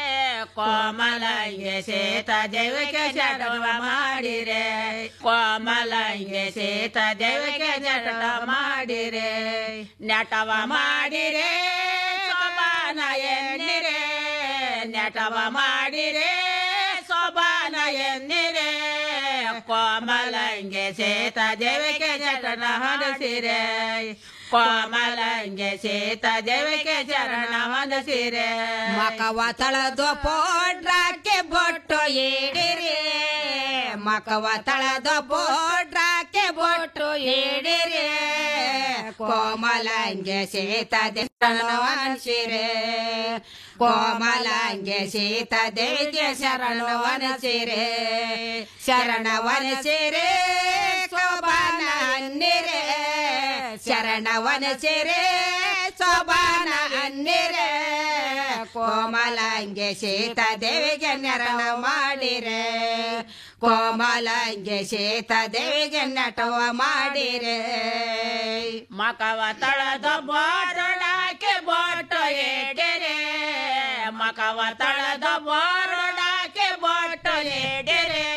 ಕೋಮಲಂಗೆ ಸೀತಾ ದೇವಿಗೆ ಶರಣ ಮಾಡಿರೆ ಕೋಮಲಂಗೆ ಸೀತಾ ದೇವಿಗೆ ಜಟ ಮಾಡಿರೆ ನಟವ ಮಾಡಿರೆ ಸೋಬಾನ ಎನ್ನಿರೆ ನಟವ ಮಾಡಿರೆ ಸೋಬಾನ ಎನ್ನಿರೆ ಕೋಮಲಂಗೆ ಸೀತಾ ದೇವಿಗೆ ಜಟನ ಹೊರಸಿರೆ ಕೋಮಲಂಗೆ ಸೀತಾ ದೇವಿಗೆ ಚರಣ ಹೊಂದಿಸಿರೆ ಮಕವ ತಳದು ಪೋಡ್ರಾಕೆ ಬೊಟ್ಟು ಈಡಿರಿ ಮಕವ ತಳದು ಪೋಡ್ರಾಕೆ ಬೊಟ್ಟು ಈಡಿರಿ ಕೋಮಲಂಗೆ ಸೀತಾ ಶರಣವನಿಸಿರೆ ಕೋಮಲಂಗೆ ಸೀತಾ ದೇವಿಗೆ ಶರಣವನಿಸಿರೆ ಶರಣವನಿಸಿರೆ ಶೋಭಾನ ಅನ್ನಿರೆ ಶರಣವನಿಸಿರೆ ಶೋಭಾನ ಅನ್ನಿರೆ ಕೋಮಲಂಗೆ ಸೀತಾ ದೇವಿಗೆ ನೆರಣ ಮಾಡಿರೆ ಕೋಮಲಂಗೆ ಸೀತಾ ದೇವಿಗೆ ನಟವ ಮಾಡಿರೆ ಮಕವ ತಳದ ಬೋರ್ಡಾಕೆ ಬೋಟು ಏಡಿರೆ ಮಕವ ತಳದ ಬೋರ್ಡಾಕೆ ಬೋಟು ಏಡಿರೆ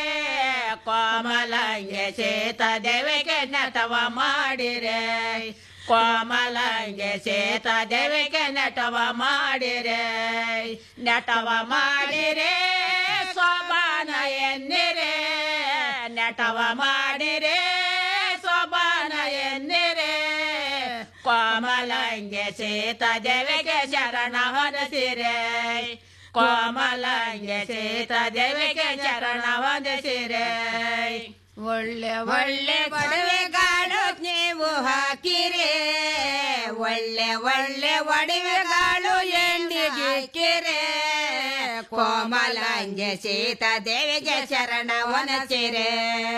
ಕೋಮಲಂಗೆ ಸೀತಾ ದೇವಿಗೆ ನಟವ ಮಾಡಿರೆ ಕೋಮಲಂಗೆ ಸೀತಾ ದೇವಿಗೆ ನಟವ ಮಾಡಿರೆ ನಟವ ಮಾಡಿರೆ ಸೋಬಾನ ಎನ್ನಿರೆ ನಟವ ಮಾಡಿರೆ ಸೋಬಾನ ಎನ್ನಿರೆ ಕೋಮಲಂಗೆ ಸೀತಾ ದೇವಿಗೆ ಶರಣ ಹೊರಸಿರೆ ಕೋಮಲಂಗೆ ಸೀತಾ ದೇವಿಗೆ ಶರಣ ಹೊಂದಿಸಿರೆ ಒಳ್ಳೆ ಒಳ್ಳೆ ಒಡವೆಗಾಳು ನೀವು ಹಾಕಿರೆ ಒಳ್ಳೆ ಒಳ್ಳೆ ಒಡವೆಗಾಳು ಎಂಡಿಗೆ ಹಾಕಿರೆ ಕೋಮಲಂಗೆ ಸೀತಾ ದೇವಿಗೆ ಶರಣ ಒನಸಿರೆ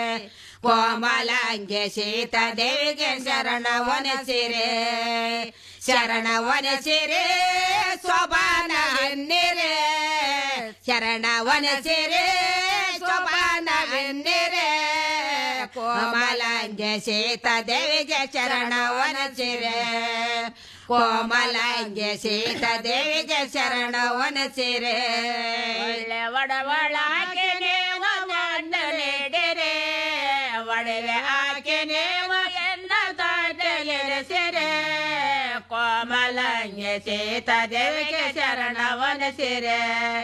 ಕೋಮಲಂಗೆ ಸೀತಾ ದೇವಿಗೆ ಶರಣ ಒನಸಿರೆ ಶರಣ ಒನಸಿರೆ ಸೋಬಾನ ಅನ್ನಿರೆ ಶರಣ ಒನಸಿರೆ ಸೋಬಾನ ಅನ್ನಿರೆ ಕೋಮಲಂಗೆ ಸೀತಾ ದೇವಿಗೆ ಶರಣ ಒನಸಿರೆ ಕೋಮಲಂಗೆ ಸೀತಾ ದೇವಿಗೆ ಶರಣ ಒನಸಿರೆ ಒಳ್ಳೆ ಒಡವಳಾಕೆ ನೇವ ಮಂಡಲಿಡಿರೆ ಒಡವೆ ಆಕೆ ನೇವ ಎನ್ನ ತಾಟಲಿರಿಸಿರೆ ಕೋಮಲಂಗೆ ಸೀತಾ ದೇವಿಗೆ ಶರಣ ಒನಸಿರೆ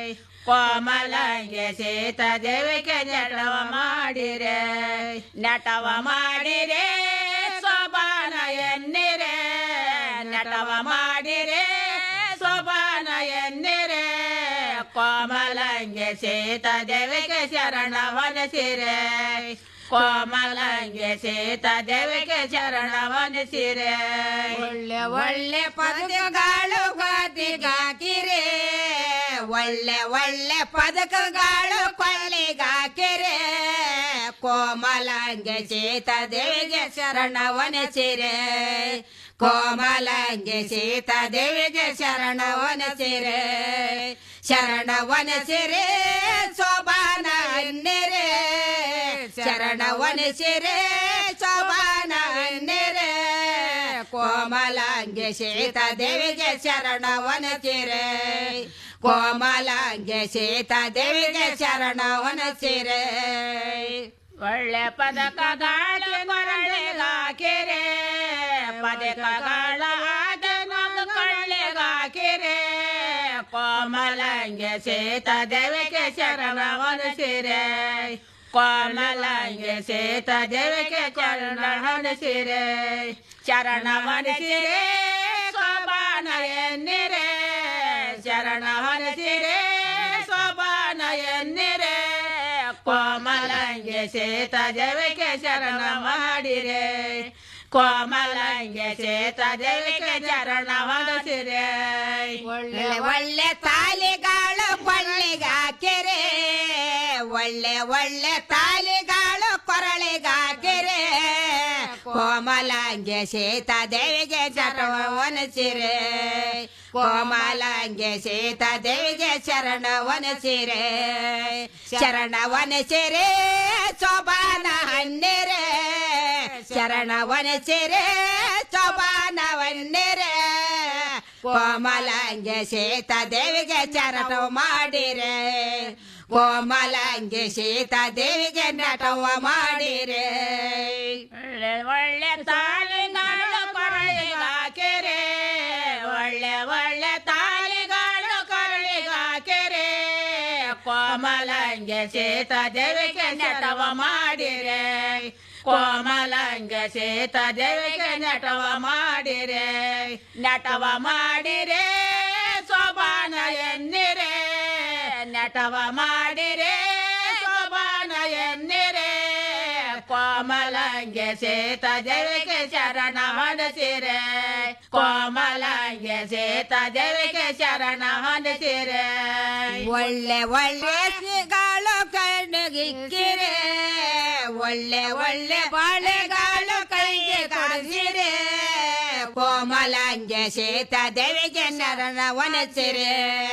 ಕೋಮಲಂಗೆ ಸೀತಾ ದೇವಿಗೆ ನಟವ ಮಾಡಿರೆ ನಟವ ಮಾಡಿರೆ ಸೋಬಾನ ಎನ್ನಿರೆ ನಟವ ಮಾಡಿರೆ ಸೋಬಾನ ಎನ್ನಿರೆ ಕೋಮಲಂಗೆ ಸೀತಾ ದೇವಿಗೆ ಶರಣ ಹೊನಸಿರೆ ಕೋಮಲಂಗೆ ಸೀತಾ ದೇವಿಗೆ ಶರಣವನಿಸಿರೆ ಒಳ್ಳೆ ಒಳ್ಳೆ ಪದಕಗಳು ಗಾತಿಗಾಕಿರೆ ಒಳ್ಳೆ ಒಳ್ಳೆ ಪದಕಗಳು ಕೊಳ್ಳಿಗಾಕಿರೆ ಕೋಮಲಂಗೆ ಸೀತಾ ದೇವಿಗೆ ಶರಣವನಿಸಿರೆ ಕೋಮಲಂಗೆ ಸೀತಾ ದೇವಿಗೆ ಶರಣವನಿಸಿರೆ ಶರಣವನಿಸಿರೆ ಶೋಭಾನ ಅನ್ನಿರೆ ಶರಣವನಿಸಿರೆ ಶೋಭಾನ ಅನ್ನಿರೆ ಕೋಮಲಾಂಗೆ ಸೀತಾ ದೇವಿಗೆ ಶರಣವನಿಸಿರೆ ಕೋಮಲಾಂಗೆ ಸೀತಾ ದೇವಿಗೆ ಶರಣವನಿಸಿರೆ ಒಳ್ಳೆ ಪದಕಗಳು ಕೊರಳಿಗಾಕಿರೆ ಪದಕಗಳ ಕೊಳ್ಳಿಗಾಕಿರೆ ಕೋಮಲಂಗೆ ಸೀತಾ ದೇವಿಗೆ ಶರಣವನಿಸಿರೆ ಕೋಮಲಂಗೆ ಸೀತಾ ದೇವಿಗೆ ಶರಣವನಿಸಿರೆ ಶರಣವನಿಸಿರೆ ಶೋಭಾನ ಎನ್ನಿರೆ ಶರಣವನಿಸಿರೆ ಶೋಭಾನ ಎನ್ನಿರೆ ಕೋಮಲಂಗೆ ಸೀತಾ ದೇವಿಗೆ ಶರಣ ಮಾಡಿರೆ ಕೋಮಲಂಗೆ ಸೀತಾ ದೇವಿಗೆ ಶರಣ ಹೊರಸಿರೆ ಒಳ್ಳೆ ಒಳ್ಳೆ ತಾಲಿಗಳು ಕೊಳ್ಳಿಗಾಕಿರೆ ಒಳ್ಳೆ ಒಳ್ಳೆ ತಾಲಿಗಳು ಕೊರಳಿಗಾಕಿರೆ ಕೋಮಲಂಗೆ ಸೀತಾ ದೇವಿಗೆ ಶರಣವನಸಿರೆ ಕೋಮಲಂಗೆ ಸೀತಾ ದೇವಿಗೆ ಶರಣವನಸಿರೆ ಶರಣವನಸಿರೆ ಶೋಭಾನ ಹನ್ನಿರೆ ಶರಣವನಸಿರೆ ಶೋಭಾನ ಹನ್ನಿರೆ ಕೋಮಲಂಗೆ ಸೀತಾ ದೇವಿಗೆ ಚರಣ ಮಾಡಿರೆ ಕೋಮಲಂಗೆ ಸೀತಾ ದೇವಿಗೆ ನಟವ ಮಾಡಿರೆ ಒಳ್ಳೆ ಒಳ್ಳೆ ತಾಳಿಗಳು ಕೊರಳಿಗಾಕಿರೆ ಒಳ್ಳೆ ಒಳ್ಳೆ ತಾಳಿಗಳು ಕೊರಳಿಗಾಕಿರೆ ಕೋಮಲಂಗೆ ಸೀತಾ ದೇವಿಗೆ ನಟವ ಮಾಡಿರೆ ಕೋಮಲಂಗೆ ಸೀತಾ ದೇವಿಗೆ ನಟವ ಮಾಡಿರೆ ನಟವ ಮಾಡಿರೆ ಶೋಭಾನ ಎನ್ನಿರೆ ನಟವ ಮಾಡಿರೆ ಶೋಭಾನ ಎನ್ನಿರೆ ಕೋಮಲಂಗೆ ಸೀತಾ ದೇವಿಗೆ ಶರಣ ಹೊನಸಿರೆ ಕೋಮಲಂಗೆ ಸೀತಾ ದೇವಿಗೆ ಶರಣ ಹೊನಸಿರೆ ಒಳ್ಳೆ ಒಳ್ಳೆ ಶ್ರೀಗಳು ಕಣ್ಣಿಗಿಕ್ಕಿರೆ ಒಳ್ಳೆ ಒಳ್ಳೆ ಬಾಳೆಗಳು ಕೈಗೆ ಕೊಡಿಸಿರೆ ಕೋಮಲಂಗೆ ಸೀತಾ ದೇವಿಗೆ ಶರಣ ವನಸಿರೆ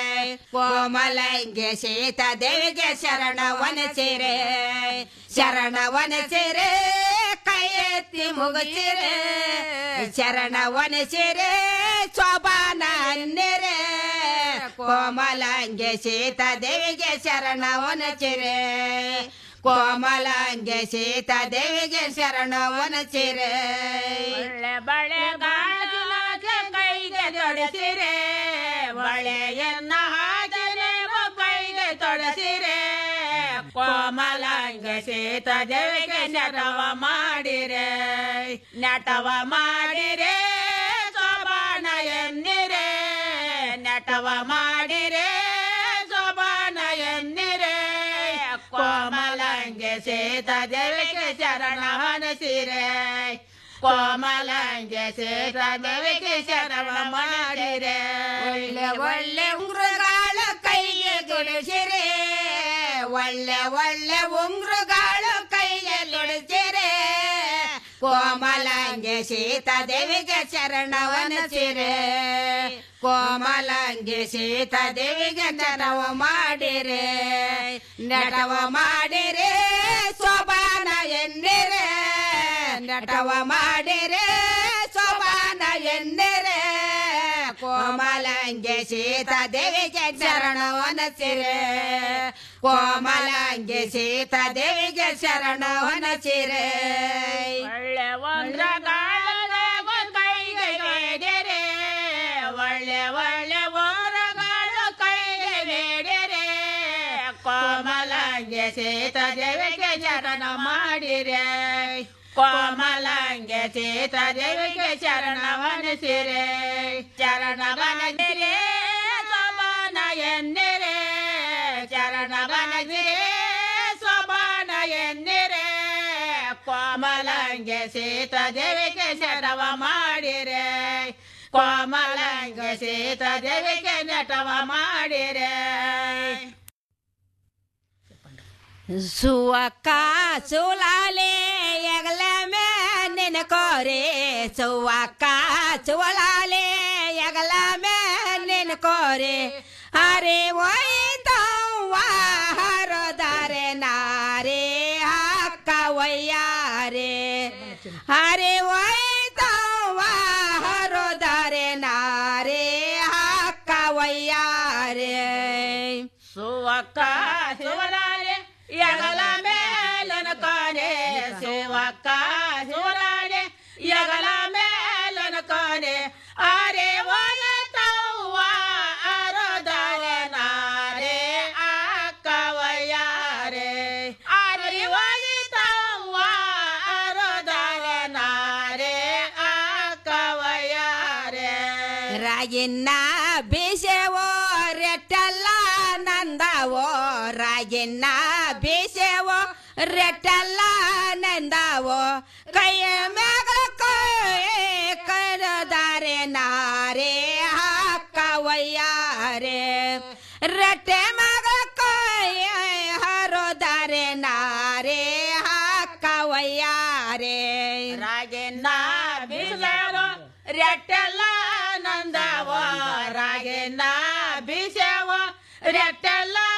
ಕೋಮಲಂಗೆ ಸೀತಾ ದೇವಿಗೆ ಶರಣ ವನಸಿರೆ ಶರಣ ವನಸಿರೆ ಕೈ ಎತ್ತಿ ಮುಗಿಸಿರೆ ಶರಣ ವನಸಿರೆ ಶೋಭಾನ ಅನ್ನಿರೆ ಕೋಮಲಂಗೆ ಸೀತಾ ದೇವಿಗೆ ಶರಣ ವನಸಿರೆ ಕೋಮಲಂಗೆ ಸೀತಾ ದೇವಿಗೆ ಶರಣ ವನಸಿರೆ ಒಳ್ಳೆ ಬಳೆ ಗಾಜಿನಾಗೆ ಕೈಗೆ ತೊಡಸಿರೆ ಬಳೆಯನ್ನ ಹಾಕಿರೆ ಕೈಗೆ ತೊಡಸಿರೆ ಕೋಮಲಂಗೆ ಸೀತಾ ದೇವಿಗೆ ನಟವ ಮಾಡಿರೆ ನಟವ ಮಾಡಿರೆ ಶೋಭಾನ ಎನ್ನಿರೆ ನಟವ ಮಾಡಿರೆ ಶೋಭಾನ ಎನ್ನಿರೆ ಕೋಮಲಂಗೆ ಸೀತಾ ದೇವಿಗೆ ಶರಣ ಹನಸಿರೆ ಕೋಮಲಂಗೆ ಸೀತಾ ದೇವಿಗೆ ಶರಣ ಮಾಡಿರೆ ಒಳ್ಳೆ ಒಳ್ಳೆ ಉಂಗುರಗಳು ಕೈಗೆ ತುಳಸಿರೆ ಒಳ್ಳೆ ಒಳ್ಳೆ ಉಂಗುರಗಳು ಕೈಗೆ ತುಳಸಿರೆ ಕೋಮಲಂಗೆ ಸೀತಾ ದೇವಿಗೆ ಶರಣವನಸಿರೆ ಕೋಮಲಂಗೆ ಸೀತಾ ದೇವಿಗೆ ನಟವ ಮಾಡಿರೆ ನಟವ ಮಾಡಿರೆ ಶೋಭಾನ ಎನ್ನಿರೆ ನಟವ ಮಾಡಿರೆ ಶೋಭಾನ ಎನ್ನಿರೆ ಕೋಮಲಂಗೆ ಸೀತಾ ದೇವಿಗೆ ಶರಣವನಸಿರೆ ಕೋಮಲಂಗೆ ಸೀತಾ ದೇವಿಗೆ ಶರಣವನಸಿರೆ ಒಳ್ಳೆ ಒಂದ್ರಗಾಳ ಕೈಗೆ ಬೇಡಿರೆ ಒಳ್ಳೆ ಒಳ್ಳೆ ಓರಗಳು ಕೈಗೆ ಬೇಡಿರೆ ಕೋಮಲಂಗೆ ಸೀತಾ ದೇವಿಗೆ ಶರಣ ಮಾಡಿರೆ ಕೋಮಲಂಗೆ ಸೀತಾ ದೇವಿಗೆ ಶರಣವನಿಸಿರೆ ಶರಣವನಿಸಿರೆ ಸಮಾನ ಎನ್ನಿರೆ ಶರಣವನಿಸಿರೆ ಸಮಾನ ಎನ್ನಿರೆ ಸೀತ ದೇವಿಗೆ ಶರವ ಮಾಡಿರೆ ಕೋಮಲಂಗೆ ಸೀತ ದೇವಿಗೆ ನಟವ ಮಾಡಿರೆ ಸುವಕ್ಕ ಸುಲಾಲೆ ಎಗಲ ಮೇ ನೆನಕೋರೆ ಸುವಕ್ಕ ಸುಲಾಲೆ ಎಗಲ ಮೇ ನೆನಕೋರೆ ಅರೆ ಒಯ್ತವ್ವ ಹರದಾರೆ ನಾರೆ ಹಕ್ಕ ಒಯ್ಯಾರೆ ಅರೆ ಒಯ್ತವ್ವ ಹರದಾರೆ ನಾರೆ ಹಕ್ಕ ಒಯ್ಯಾರೆ ಸುವಕ್ಕ ಸುವಲಾಲೆ ಎಗಲ ಮೇಲನ ಕಾನೆ ಸುವಕ್ಕ ಸುವಲಾಲೆ ಎಗಲ ಮೇಲನ ಕಾನೆ ಅರೆ ಒಯತವ್ವ ಅರದಾರೆ ನಾರೆ ಅಕ್ಕವಯ್ಯಾರೆ ಅರೆ ಒಯತವ್ವ ಅರದಾರೆ ನಾರೆ ಅಕ್ಕವಯ್ಯಾರೆ ರಾಗಿನ್ನ ಬೀಸೆವೋ ರೆಟ್ಟಲ್ಲ ನಂದಾವೋ ರಾಗಿನ್ನ ಬೀಸೆವೋ ರೆಟ್ಟಲ್ಲ ನಂದಾವೋ ಕೈಯ ಮ್ಯಾಗಲ ಕೈ ಕರದಾರೆ ನಾರೆ ಹಾಕ ಒಯ್ಯಾರೆ ರಟ್ಟೆ ಮಗಳ ಕೈ ಹರೋದಾರೆ ನಾರೆ ಹಾಕ ಒಯ್ಯಾರೆ ರಾಗೆನ್ನ ಬೀಸವೋ ರೆಟ್ಟೆಲ್ಲ ನಂದವೋ ರಾಗೆನ್ನ ಬೀಸವೋ ರೆಟ್ಟೆಲ್ಲ